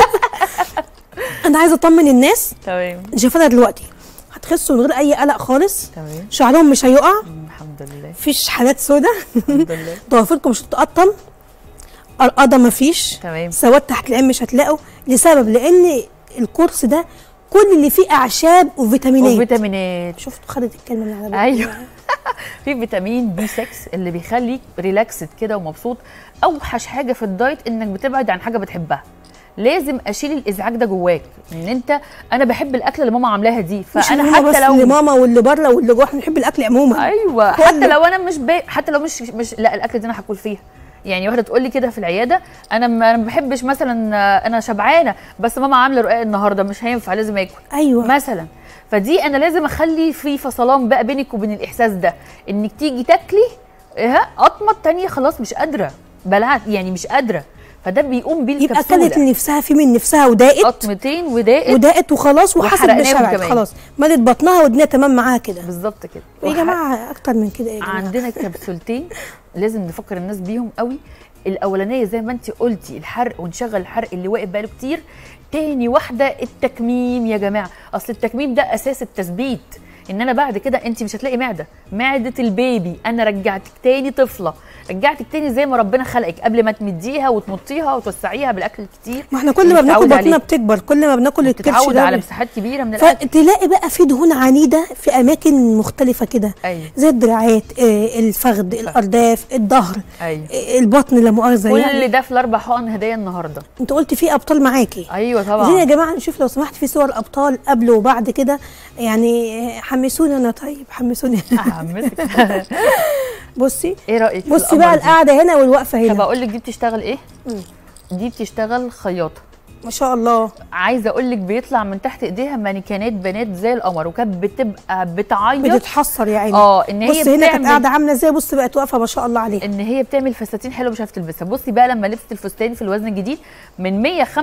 [SPEAKER 1] انا عايزه اطمن الناس
[SPEAKER 2] تمام
[SPEAKER 1] انت شايفاها دلوقتي هتخسوا من غير اي قلق خالص
[SPEAKER 2] تمام
[SPEAKER 1] شعرهم مش هيقع
[SPEAKER 2] الحمد لله
[SPEAKER 1] مفيش حالات سودة
[SPEAKER 2] الحمد لله
[SPEAKER 1] ضوافركم مش هتتقطم قرقضه مفيش
[SPEAKER 2] تمام
[SPEAKER 1] سواد تحت العين مش هتلاقوا لسبب لان الكورس ده كل اللي فيه اعشاب وفيتامينات
[SPEAKER 2] وفيتامينات
[SPEAKER 1] شفتوا خدت الكلمه من على بقي.
[SPEAKER 2] ايوه في فيتامين بي 6 اللي بيخليك ريلاكسد كده ومبسوط اوحش حاجه في الدايت انك بتبعد عن حاجه بتحبها لازم اشيل الازعاج ده جواك ان انت انا بحب الاكله اللي ماما عاملاها دي
[SPEAKER 1] مش
[SPEAKER 2] فانا
[SPEAKER 1] اللي هما بس
[SPEAKER 2] حتى
[SPEAKER 1] اللي
[SPEAKER 2] لو
[SPEAKER 1] ماما واللي بره واللي جوه احنا بنحب الاكل عموما
[SPEAKER 2] ايوه
[SPEAKER 1] كله.
[SPEAKER 2] حتى لو انا مش با... حتى لو مش مش لا الاكل دي انا هاكل فيها يعني واحده تقول لي كده في العياده انا ما انا ما بحبش مثلا آه، انا شبعانه بس ماما عامله رقاق النهارده مش هينفع لازم اكل
[SPEAKER 1] ايوه
[SPEAKER 2] مثلا فدي انا لازم اخلي في فصلان بقى بينك وبين الاحساس ده انك تيجي تاكلي ها قطمه التانية خلاص مش قادره بلعت يعني مش قادره فده بيقوم بيه
[SPEAKER 1] يبقى
[SPEAKER 2] الكبسوله
[SPEAKER 1] اكلت اللي نفسها في من نفسها وضاقت
[SPEAKER 2] قطمتين وداقت
[SPEAKER 1] وضاقت وخلاص وحست
[SPEAKER 2] وحرقناهم
[SPEAKER 1] بشبعت
[SPEAKER 2] كمان.
[SPEAKER 1] خلاص ملت بطنها والدنيا تمام معاها كده
[SPEAKER 2] بالظبط كده
[SPEAKER 1] يا
[SPEAKER 2] وح-
[SPEAKER 1] جماعه اكتر من كده يا جماعه
[SPEAKER 2] عندنا كبسولتين لازم نفكر الناس بيهم قوي الاولانيه زي ما انت قلتي الحرق ونشغل الحرق اللي واقف بقاله كتير تاني واحده التكميم يا جماعه اصل التكميم ده اساس التثبيت ان انا بعد كده انت مش هتلاقي معده معده البيبي انا رجعتك تاني طفله رجعتك تاني زي ما ربنا خلقك قبل ما تمديها وتمطيها وتوسعيها بالاكل الكتير
[SPEAKER 1] ما احنا كل ما
[SPEAKER 2] اللي
[SPEAKER 1] بناكل
[SPEAKER 2] بتتعود
[SPEAKER 1] بطننا
[SPEAKER 2] عليه.
[SPEAKER 1] بتكبر كل ما بناكل الكرش
[SPEAKER 2] تتعود
[SPEAKER 1] ده
[SPEAKER 2] على
[SPEAKER 1] بي-
[SPEAKER 2] مساحات كبيره من الاكل
[SPEAKER 1] فتلاقي بقى في دهون عنيده في اماكن مختلفه كده
[SPEAKER 2] ايوه
[SPEAKER 1] زي الدراعات آه، الفخذ الارداف الظهر
[SPEAKER 2] ايوه
[SPEAKER 1] آه، البطن لا مؤاخذه
[SPEAKER 2] كل
[SPEAKER 1] يعني
[SPEAKER 2] ده في الاربع حقن هديه النهارده
[SPEAKER 1] انت قلت في ابطال معاكي
[SPEAKER 2] ايوه
[SPEAKER 1] عايزين يا
[SPEAKER 2] طبعا
[SPEAKER 1] جماعه نشوف لو سمحت في صور ابطال قبل وبعد كده يعني آه، حمسوني انا طيب حمسوني
[SPEAKER 2] احمسك
[SPEAKER 1] بصي
[SPEAKER 2] ايه رايك في
[SPEAKER 1] بصي
[SPEAKER 2] القمر
[SPEAKER 1] بقى
[SPEAKER 2] دي؟
[SPEAKER 1] القعده هنا والوقفه
[SPEAKER 2] طب
[SPEAKER 1] هنا
[SPEAKER 2] اقول لك دي بتشتغل ايه
[SPEAKER 1] مم.
[SPEAKER 2] دي بتشتغل خياطه
[SPEAKER 1] ما شاء الله
[SPEAKER 2] عايزه اقول لك بيطلع من تحت ايديها مانيكانات بنات زي القمر وكانت بتبقى بتعيط
[SPEAKER 1] بتتحسر يا عيني
[SPEAKER 2] اه ان هي
[SPEAKER 1] بص هنا كانت
[SPEAKER 2] بتعمل
[SPEAKER 1] قاعده عامله ازاي بص بقت واقفه ما شاء الله عليها
[SPEAKER 2] ان هي بتعمل فساتين حلوه مش عارفه تلبسها بصي بقى لما لبست الفستان في الوزن الجديد من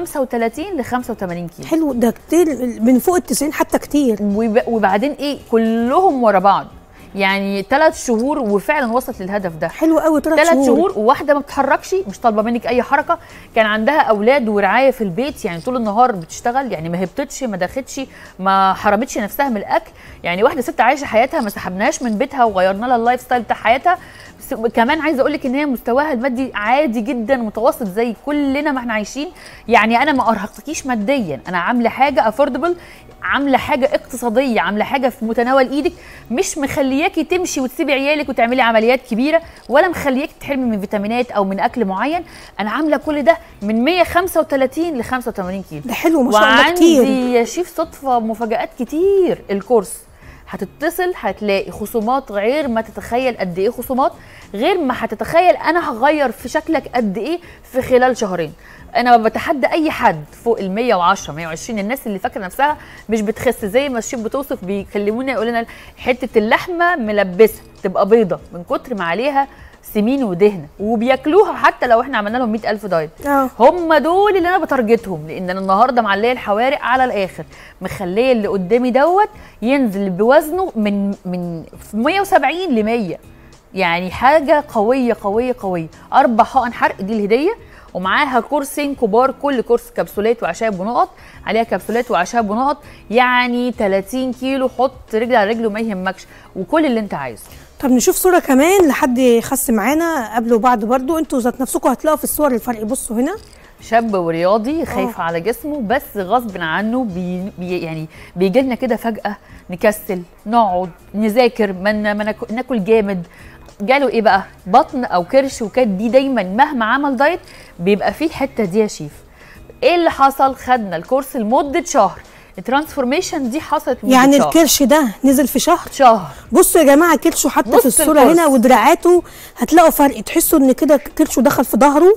[SPEAKER 2] 135 ل 85 كيلو
[SPEAKER 1] حلو ده كتير من فوق ال 90 حتى كتير
[SPEAKER 2] وب- وبعدين ايه كلهم ورا بعض يعني ثلاث شهور وفعلا وصلت للهدف ده
[SPEAKER 1] حلو قوي ثلاث
[SPEAKER 2] ثلاث
[SPEAKER 1] شهور,
[SPEAKER 2] شهور وواحده ما بتتحركش مش طالبه منك اي حركه كان عندها اولاد ورعايه في البيت يعني طول النهار بتشتغل يعني ما هبطتش ما داختش ما حرمتش نفسها من الاكل يعني واحده ست عايشه حياتها ما سحبناهاش من بيتها وغيرنا لها اللايف ستايل بتاع حياتها بس كمان عايزه اقول لك ان هي مستواها المادي عادي جدا متوسط زي كلنا ما احنا عايشين يعني انا ما ارهقتكيش ماديا انا عامله حاجه افوردبل عامله حاجه اقتصاديه عامله حاجه في متناول ايدك مش مخلياكي تمشي وتسيبي عيالك وتعملي عمليات كبيره ولا مخلياكي تحرمي من فيتامينات او من اكل معين انا عامله كل ده من 135 ل 85 كيلو
[SPEAKER 1] ده حلو ما شاء الله كتير
[SPEAKER 2] وعندي يا شيف صدفه مفاجات كتير الكورس هتتصل هتلاقي خصومات غير ما تتخيل قد ايه خصومات غير ما هتتخيل انا هغير في شكلك قد ايه في خلال شهرين انا بتحدى اي حد فوق ال 110 120 الناس اللي فاكره نفسها مش بتخس زي ما الشيف بتوصف بيكلمونا يقول لنا حته اللحمه ملبسه تبقى بيضه من كتر ما عليها سمين ودهنه وبياكلوها حتى لو احنا عملنا لهم 100000 دايت
[SPEAKER 1] اه
[SPEAKER 2] هم دول اللي انا بتارجتهم لان انا النهارده معليه الحوارق على الاخر مخليه اللي قدامي دوت ينزل بوزنه من من 170 ل 100 يعني حاجه قويه قويه قويه اربع حقن حرق دي الهديه ومعاها كورسين كبار كل كورس كبسولات واعشاب ونقط عليها كبسولات واعشاب ونقط يعني 30 كيلو حط رجل على رجل وما يهمكش وكل اللي انت عايزه
[SPEAKER 1] طب نشوف صوره كمان لحد خس معانا قبل وبعد برضو انتوا ذات نفسكم هتلاقوا في الصور الفرق بصوا هنا
[SPEAKER 2] شاب ورياضي خايف على جسمه بس غصب عنه بي بي يعني بيجي لنا كده فجأة نكسل نقعد نذاكر ما ن- ما ناكل- ناكل جامد جاله ايه بقى بطن او كرش وكانت دي دايما مهما عمل دايت بيبقى فيه الحته دي يا شيف ايه اللي حصل خدنا الكورس لمده شهر الترانسفورميشن دي حصلت لمده
[SPEAKER 1] يعني
[SPEAKER 2] شهر.
[SPEAKER 1] الكرش ده نزل في شهر
[SPEAKER 2] شهر
[SPEAKER 1] بصوا يا جماعه كرشه حتى
[SPEAKER 2] نص
[SPEAKER 1] في الصوره
[SPEAKER 2] الكورس.
[SPEAKER 1] هنا ودراعاته هتلاقوا فرق تحسوا ان كده كرشه دخل في ظهره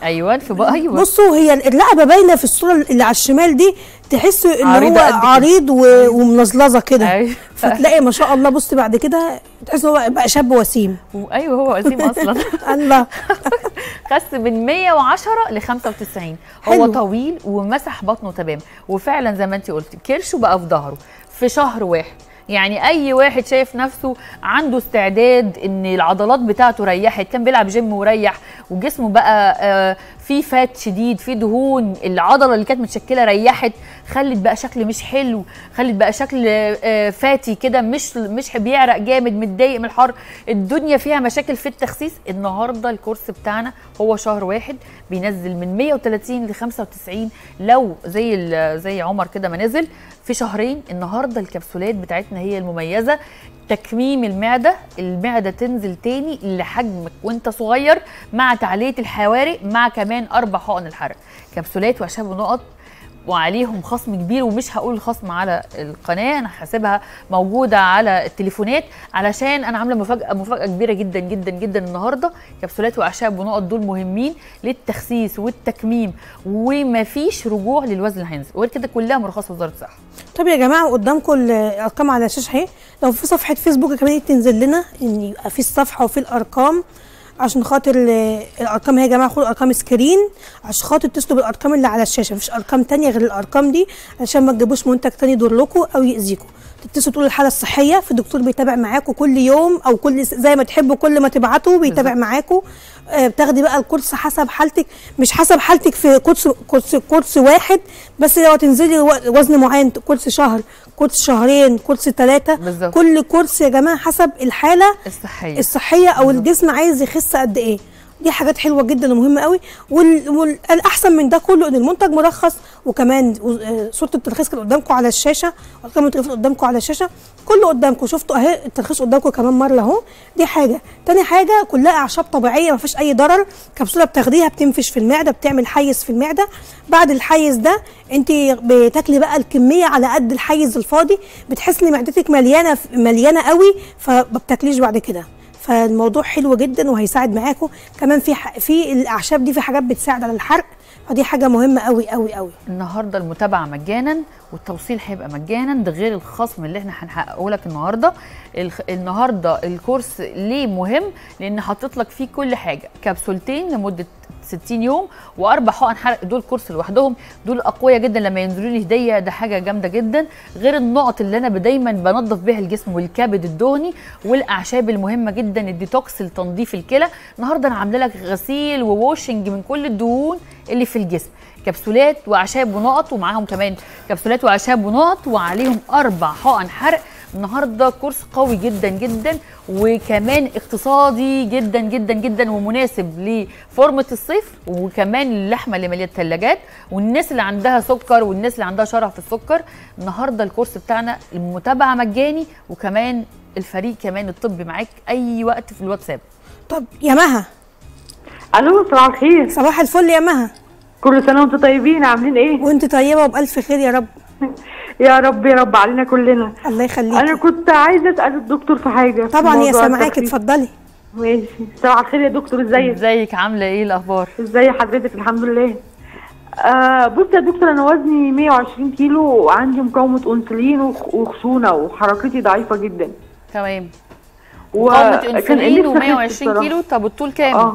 [SPEAKER 2] ايوه في بقى ايوه
[SPEAKER 1] بصوا هي الرقبه باينه في الصوره اللي على الشمال دي تحس ان
[SPEAKER 2] عريضة
[SPEAKER 1] هو
[SPEAKER 2] قد كده.
[SPEAKER 1] عريض و- وملظلظه كده
[SPEAKER 2] أيوة.
[SPEAKER 1] فتلاقي ما شاء الله بص بعد كده تحس ان هو بقى شاب وسيم
[SPEAKER 2] ايوه هو وسيم اصلا
[SPEAKER 1] الله
[SPEAKER 2] خس من 110 ل 95
[SPEAKER 1] حلو.
[SPEAKER 2] هو طويل ومسح بطنه تمام وفعلا زي ما انت قلتي كرشه بقى في ظهره في شهر واحد يعني اي واحد شايف نفسه عنده استعداد ان العضلات بتاعته ريحت كان بيلعب جيم وريح وجسمه بقى آه، فيه فات شديد فيه دهون العضله اللي كانت متشكله ريحت خلت بقى شكل مش حلو خلت بقى شكل آه، فاتي كده مش مش بيعرق جامد متضايق من الحر الدنيا فيها مشاكل في التخسيس النهارده الكورس بتاعنا هو شهر واحد بينزل من 130 ل 95 لو زي ال- زي عمر كده ما نزل في شهرين النهارده الكبسولات بتاعتنا هي المميزه تكميم المعده المعده تنزل تاني لحجمك وانت صغير مع تعليه الحوارق مع كمان اربع حقن الحرق كبسولات واعشاب ونقط وعليهم خصم كبير ومش هقول الخصم على القناه انا هسيبها موجوده على التليفونات علشان انا عامله مفاجاه مفاجاه كبيره جدا جدا جدا النهارده كبسولات واعشاب ونقط دول مهمين للتخسيس والتكميم ومفيش رجوع للوزن اللي هينزل وغير كده كلها مرخصه وزاره الصحه
[SPEAKER 1] طب يا جماعه قدامكم الارقام على الشاشه اهي لو في صفحه فيسبوك كمان تنزل لنا ان يبقى في الصفحه وفي الارقام عشان خاطر ال- الارقام هي يا جماعه خدوا ارقام سكرين عشان خاطر تتصلوا بالارقام اللي على الشاشه مفيش ارقام تانية غير الارقام دي عشان ما تجيبوش منتج تاني يضر لكم او يأذيكم تتصلوا تقولوا الحاله الصحيه في دكتور بيتابع معاكم كل يوم او كل س- زي ما تحبوا كل ما تبعتوا بيتابع معاكم آه، بتاخدي بقى الكورس حسب حالتك مش حسب حالتك في كورس كورس كورس واحد بس لو تنزلي و- وزن معين كورس شهر كورس شهرين كورس ثلاثه
[SPEAKER 2] بالظبط.
[SPEAKER 1] كل كورس يا جماعه حسب الحاله
[SPEAKER 2] الصحيه
[SPEAKER 1] الصحيه او الجسم عايز يخس قد ايه دي حاجات حلوه جدا ومهمه قوي وال- والاحسن من ده كله ان المنتج مرخص وكمان و- آه، صوره الترخيص كانت قدامكم على الشاشه وارقام التليفون قدامكم على الشاشه كله قدامكم شفتوا اهي الترخيص قدامكم كمان مره اهو دي حاجه تاني حاجه كلها اعشاب طبيعيه ما فيش اي ضرر كبسوله بتاخديها بتنفش في المعده بتعمل حيز في المعده بعد الحيز ده انت بتاكلي بقى الكميه على قد الحيز الفاضي بتحس ان معدتك مليانه مليانه قوي فما بتاكليش بعد كده فالموضوع حلو جدا وهيساعد معاكم كمان في ح... في الاعشاب دي في حاجات بتساعد على الحرق فدي حاجه مهمه قوي قوي قوي
[SPEAKER 2] النهارده المتابعه مجانا والتوصيل هيبقى مجانا ده غير الخصم اللي احنا هنحققه لك النهارده الخ... النهارده الكورس ليه مهم لان حاطط لك فيه كل حاجه كبسولتين لمده 60 يوم واربع حقن حرق دول كورس لوحدهم دول اقوياء جدا لما ينزلوا لي هديه ده حاجه جامده جدا غير النقط اللي انا دايما بنظف بيها الجسم والكبد الدهني والاعشاب المهمه جدا الديتوكس لتنظيف الكلى النهارده انا عامله لك غسيل وواشنج من كل الدهون اللي في الجسم كبسولات واعشاب ونقط ومعاهم كمان كبسولات واعشاب ونقط وعليهم اربع حقن حرق النهارده كورس قوي جدا جدا وكمان اقتصادي جدا جدا جدا ومناسب لفورمه الصيف وكمان اللحمه اللي مليانه الثلاجات والناس اللي عندها سكر والناس اللي عندها شرع في السكر النهارده الكورس بتاعنا المتابعه مجاني وكمان الفريق كمان الطبي معاك اي وقت في الواتساب
[SPEAKER 1] طب يا مها
[SPEAKER 3] الو صباح الخير
[SPEAKER 1] صباح الفل يا مها
[SPEAKER 3] كل سنه وانتم طيبين عاملين ايه
[SPEAKER 1] وانت طيبه وبالف خير يا رب
[SPEAKER 3] يا رب يا رب علينا كلنا
[SPEAKER 1] الله
[SPEAKER 3] انا
[SPEAKER 1] يخليكي
[SPEAKER 3] كنت عايزه اسال الدكتور في حاجه في
[SPEAKER 1] طبعا يا
[SPEAKER 3] موضوع
[SPEAKER 1] سامعاكي
[SPEAKER 3] التخسيس.
[SPEAKER 1] اتفضلي
[SPEAKER 3] ماشي صباح الخير يا دكتور ازيك
[SPEAKER 2] ازيك عامله ايه الاخبار
[SPEAKER 3] ازي حضرتك الحمد لله آه بص يا دكتور انا وزني 120 كيلو وعندي مقاومه انسولين وخ- وخشونه وحركتي ضعيفه جدا
[SPEAKER 2] تمام
[SPEAKER 3] و-
[SPEAKER 2] مقاومه
[SPEAKER 3] كان
[SPEAKER 2] انسولين
[SPEAKER 3] نفسي أخس
[SPEAKER 2] و120
[SPEAKER 3] بصراحة.
[SPEAKER 2] كيلو طب الطول كام؟
[SPEAKER 3] اه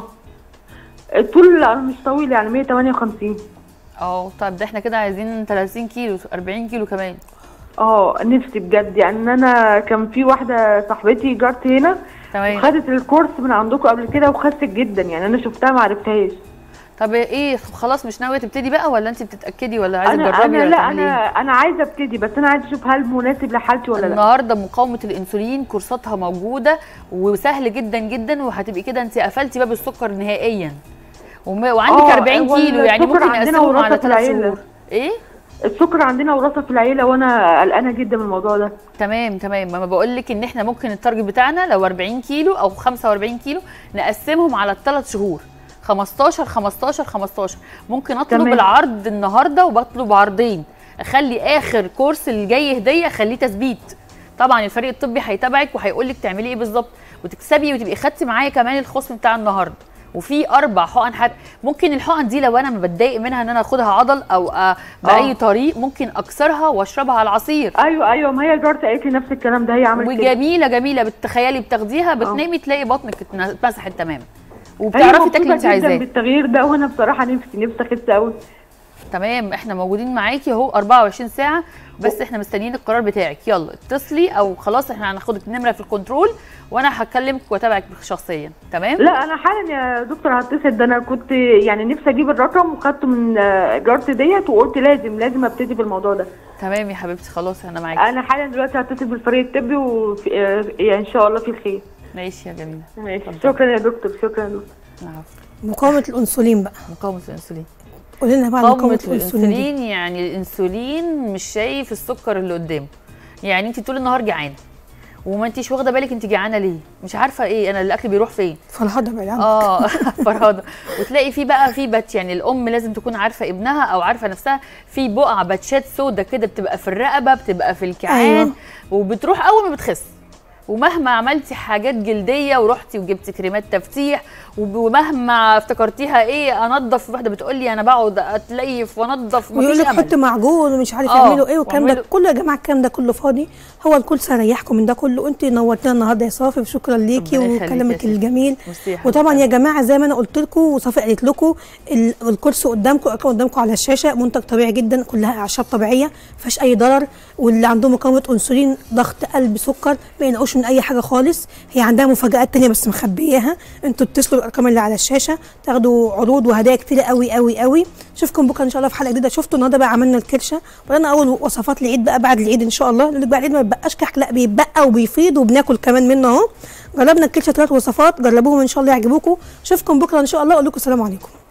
[SPEAKER 3] الطول انا مش طويل يعني 158
[SPEAKER 2] اه طب ده احنا كده عايزين 30 كيلو 40 كيلو كمان
[SPEAKER 3] اه نفسي بجد يعني انا كان في واحده صاحبتي جارتي هنا
[SPEAKER 2] تمام
[SPEAKER 3] خدت الكورس من عندكم قبل كده وخست جدا يعني انا شفتها ما عرفتهاش
[SPEAKER 2] طب ايه خلاص مش ناويه تبتدي بقى ولا انت بتتاكدي ولا عايزه
[SPEAKER 3] انا
[SPEAKER 2] تجربي
[SPEAKER 3] انا
[SPEAKER 2] ولا
[SPEAKER 3] لا
[SPEAKER 2] تعملي
[SPEAKER 3] انا
[SPEAKER 2] ايه؟
[SPEAKER 3] انا عايزه ابتدي بس انا عايزه اشوف هل مناسب لحالتي ولا لا
[SPEAKER 2] النهارده مقاومه الانسولين كورساتها موجوده وسهل جدا جدا وهتبقي كده انت قفلتي باب السكر نهائيا وم... وعندك
[SPEAKER 3] اه،
[SPEAKER 2] 40
[SPEAKER 3] هو
[SPEAKER 2] كيلو يعني
[SPEAKER 3] السكر
[SPEAKER 2] ممكن
[SPEAKER 3] عندنا
[SPEAKER 2] نقسمهم على
[SPEAKER 3] وراثة في
[SPEAKER 2] 3
[SPEAKER 3] العيلة.
[SPEAKER 2] شهور ايه
[SPEAKER 3] السكر عندنا وراثه في العيله وانا قلقانه جدا من الموضوع ده
[SPEAKER 2] تمام تمام ما بقول لك ان احنا ممكن التارجت بتاعنا لو 40 كيلو او 45 كيلو نقسمهم على الثلاث شهور 15 15 15 ممكن اطلب
[SPEAKER 3] تمام.
[SPEAKER 2] العرض النهارده وبطلب عرضين اخلي اخر كورس اللي جاي هديه اخليه تثبيت طبعا الفريق الطبي هيتابعك وهيقول لك تعملي ايه بالظبط وتكسبي وتبقي خدتي معايا كمان الخصم بتاع النهارده وفي اربع حقن حد ممكن الحقن دي لو انا بتضايق منها ان انا اخدها عضل او آه باي
[SPEAKER 3] آه.
[SPEAKER 2] طريق ممكن اكسرها واشربها على العصير
[SPEAKER 3] ايوه ايوه ما هي جارتي قالت لي نفس الكلام ده هي عملت كده
[SPEAKER 2] وجميله جميله بتخيلي بتاخديها بتنامي تلاقي بطنك اتن- اتمسحت تمام
[SPEAKER 3] هي
[SPEAKER 2] وبتعرفي تاكلي
[SPEAKER 3] مبسوطة
[SPEAKER 2] انت
[SPEAKER 3] جداً
[SPEAKER 2] عايزاه
[SPEAKER 3] بالتغيير ده وانا بصراحه نفسي نفسي اخس قوي
[SPEAKER 2] تمام احنا موجودين معاكي اهو 24 ساعه بس احنا مستنيين القرار بتاعك يلا اتصلي او خلاص احنا هناخدك نمره في الكنترول وانا هكلمك واتابعك شخصيا تمام
[SPEAKER 3] لا انا حالا يا دكتور هتصل ده انا كنت يعني نفسي اجيب الرقم وخدته من آه، جارتي ديت وقلت لازم لازم ابتدي في الموضوع ده
[SPEAKER 2] تمام يا حبيبتي خلاص انا معاكي
[SPEAKER 3] انا حالا دلوقتي هتصل بالفريق الطبي وفي آه، يعني ان شاء الله في الخير
[SPEAKER 2] ماشي يا جميله
[SPEAKER 3] ماشي
[SPEAKER 2] اتفضل.
[SPEAKER 3] شكرا يا دكتور شكرا يا دكتور
[SPEAKER 2] العفو.
[SPEAKER 1] مقاومه الانسولين بقى
[SPEAKER 2] مقاومه الانسولين
[SPEAKER 1] قولي لنا بقى عن
[SPEAKER 2] مقاومه
[SPEAKER 1] مقاومه الانسولين دي.
[SPEAKER 2] الانسولين يعني الانسولين مش شايف السكر اللي قدامه يعني انت طول النهار جعانه وما انتيش واخده بالك انت جعانه ليه مش عارفه ايه انا الاكل بيروح فين
[SPEAKER 1] فرهضه بعيد عنك
[SPEAKER 2] اه فرهاده وتلاقي في بقى في بات يعني الام لازم تكون عارفه ابنها او عارفه نفسها في بقع باتشات سودا كده بتبقى في الرقبه بتبقى في الكعان
[SPEAKER 1] أيوة.
[SPEAKER 2] وبتروح اول ما بتخس ومهما عملتي حاجات جلديه ورحتي وجبتي كريمات تفتيح وب- ومهما افتكرتيها ايه انضف واحده بتقول لي انا بقعد اتليف وانضف
[SPEAKER 1] ويقول
[SPEAKER 2] مفيش
[SPEAKER 1] لك
[SPEAKER 2] امل
[SPEAKER 1] حط معجون ومش عارف
[SPEAKER 2] آه،
[SPEAKER 1] يعملوا ايه والكلام ده
[SPEAKER 2] واعملوا-
[SPEAKER 1] كله يا جماعه الكلام ده كله فاضي هو الكل سيريحكم من ده كله انت نورتنا النهارده يا صافي وشكرا ليكي
[SPEAKER 2] ربنا يخليك يا
[SPEAKER 1] وكلامك
[SPEAKER 2] شيخ.
[SPEAKER 1] الجميل
[SPEAKER 2] ميرسي يا حبيبتي.
[SPEAKER 1] وطبعا يا جماعه زي ما انا قلت لكم وصافي قالت لكم ال- الكورس قدامكم الارقام قدامكم على الشاشه منتج طبيعي جدا كلها اعشاب طبيعيه ما فيهاش اي ضرر واللي عندهم مقاومه انسولين ضغط قلب سكر ما ينقوش من اي حاجه خالص هي عندها مفاجات تانية بس مخبياها انتوا اتصلوا بالارقام اللي على الشاشه تاخدوا عروض وهدايا كتير قوي قوي قوي اشوفكم بكره ان شاء الله في حلقه جديده شفتوا النهارده بقى عملنا الكرشه ورانا اول وصفات العيد بقى بعد العيد ان شاء الله اللي بعد العيد ما بيبقاش كحك لا بيتبقى وبيفيض وبناكل كمان منه اهو جربنا الكرشه ثلاث وصفات جربوهم ان شاء الله يعجبوكم اشوفكم بكره ان شاء الله اقول لكم السلام عليكم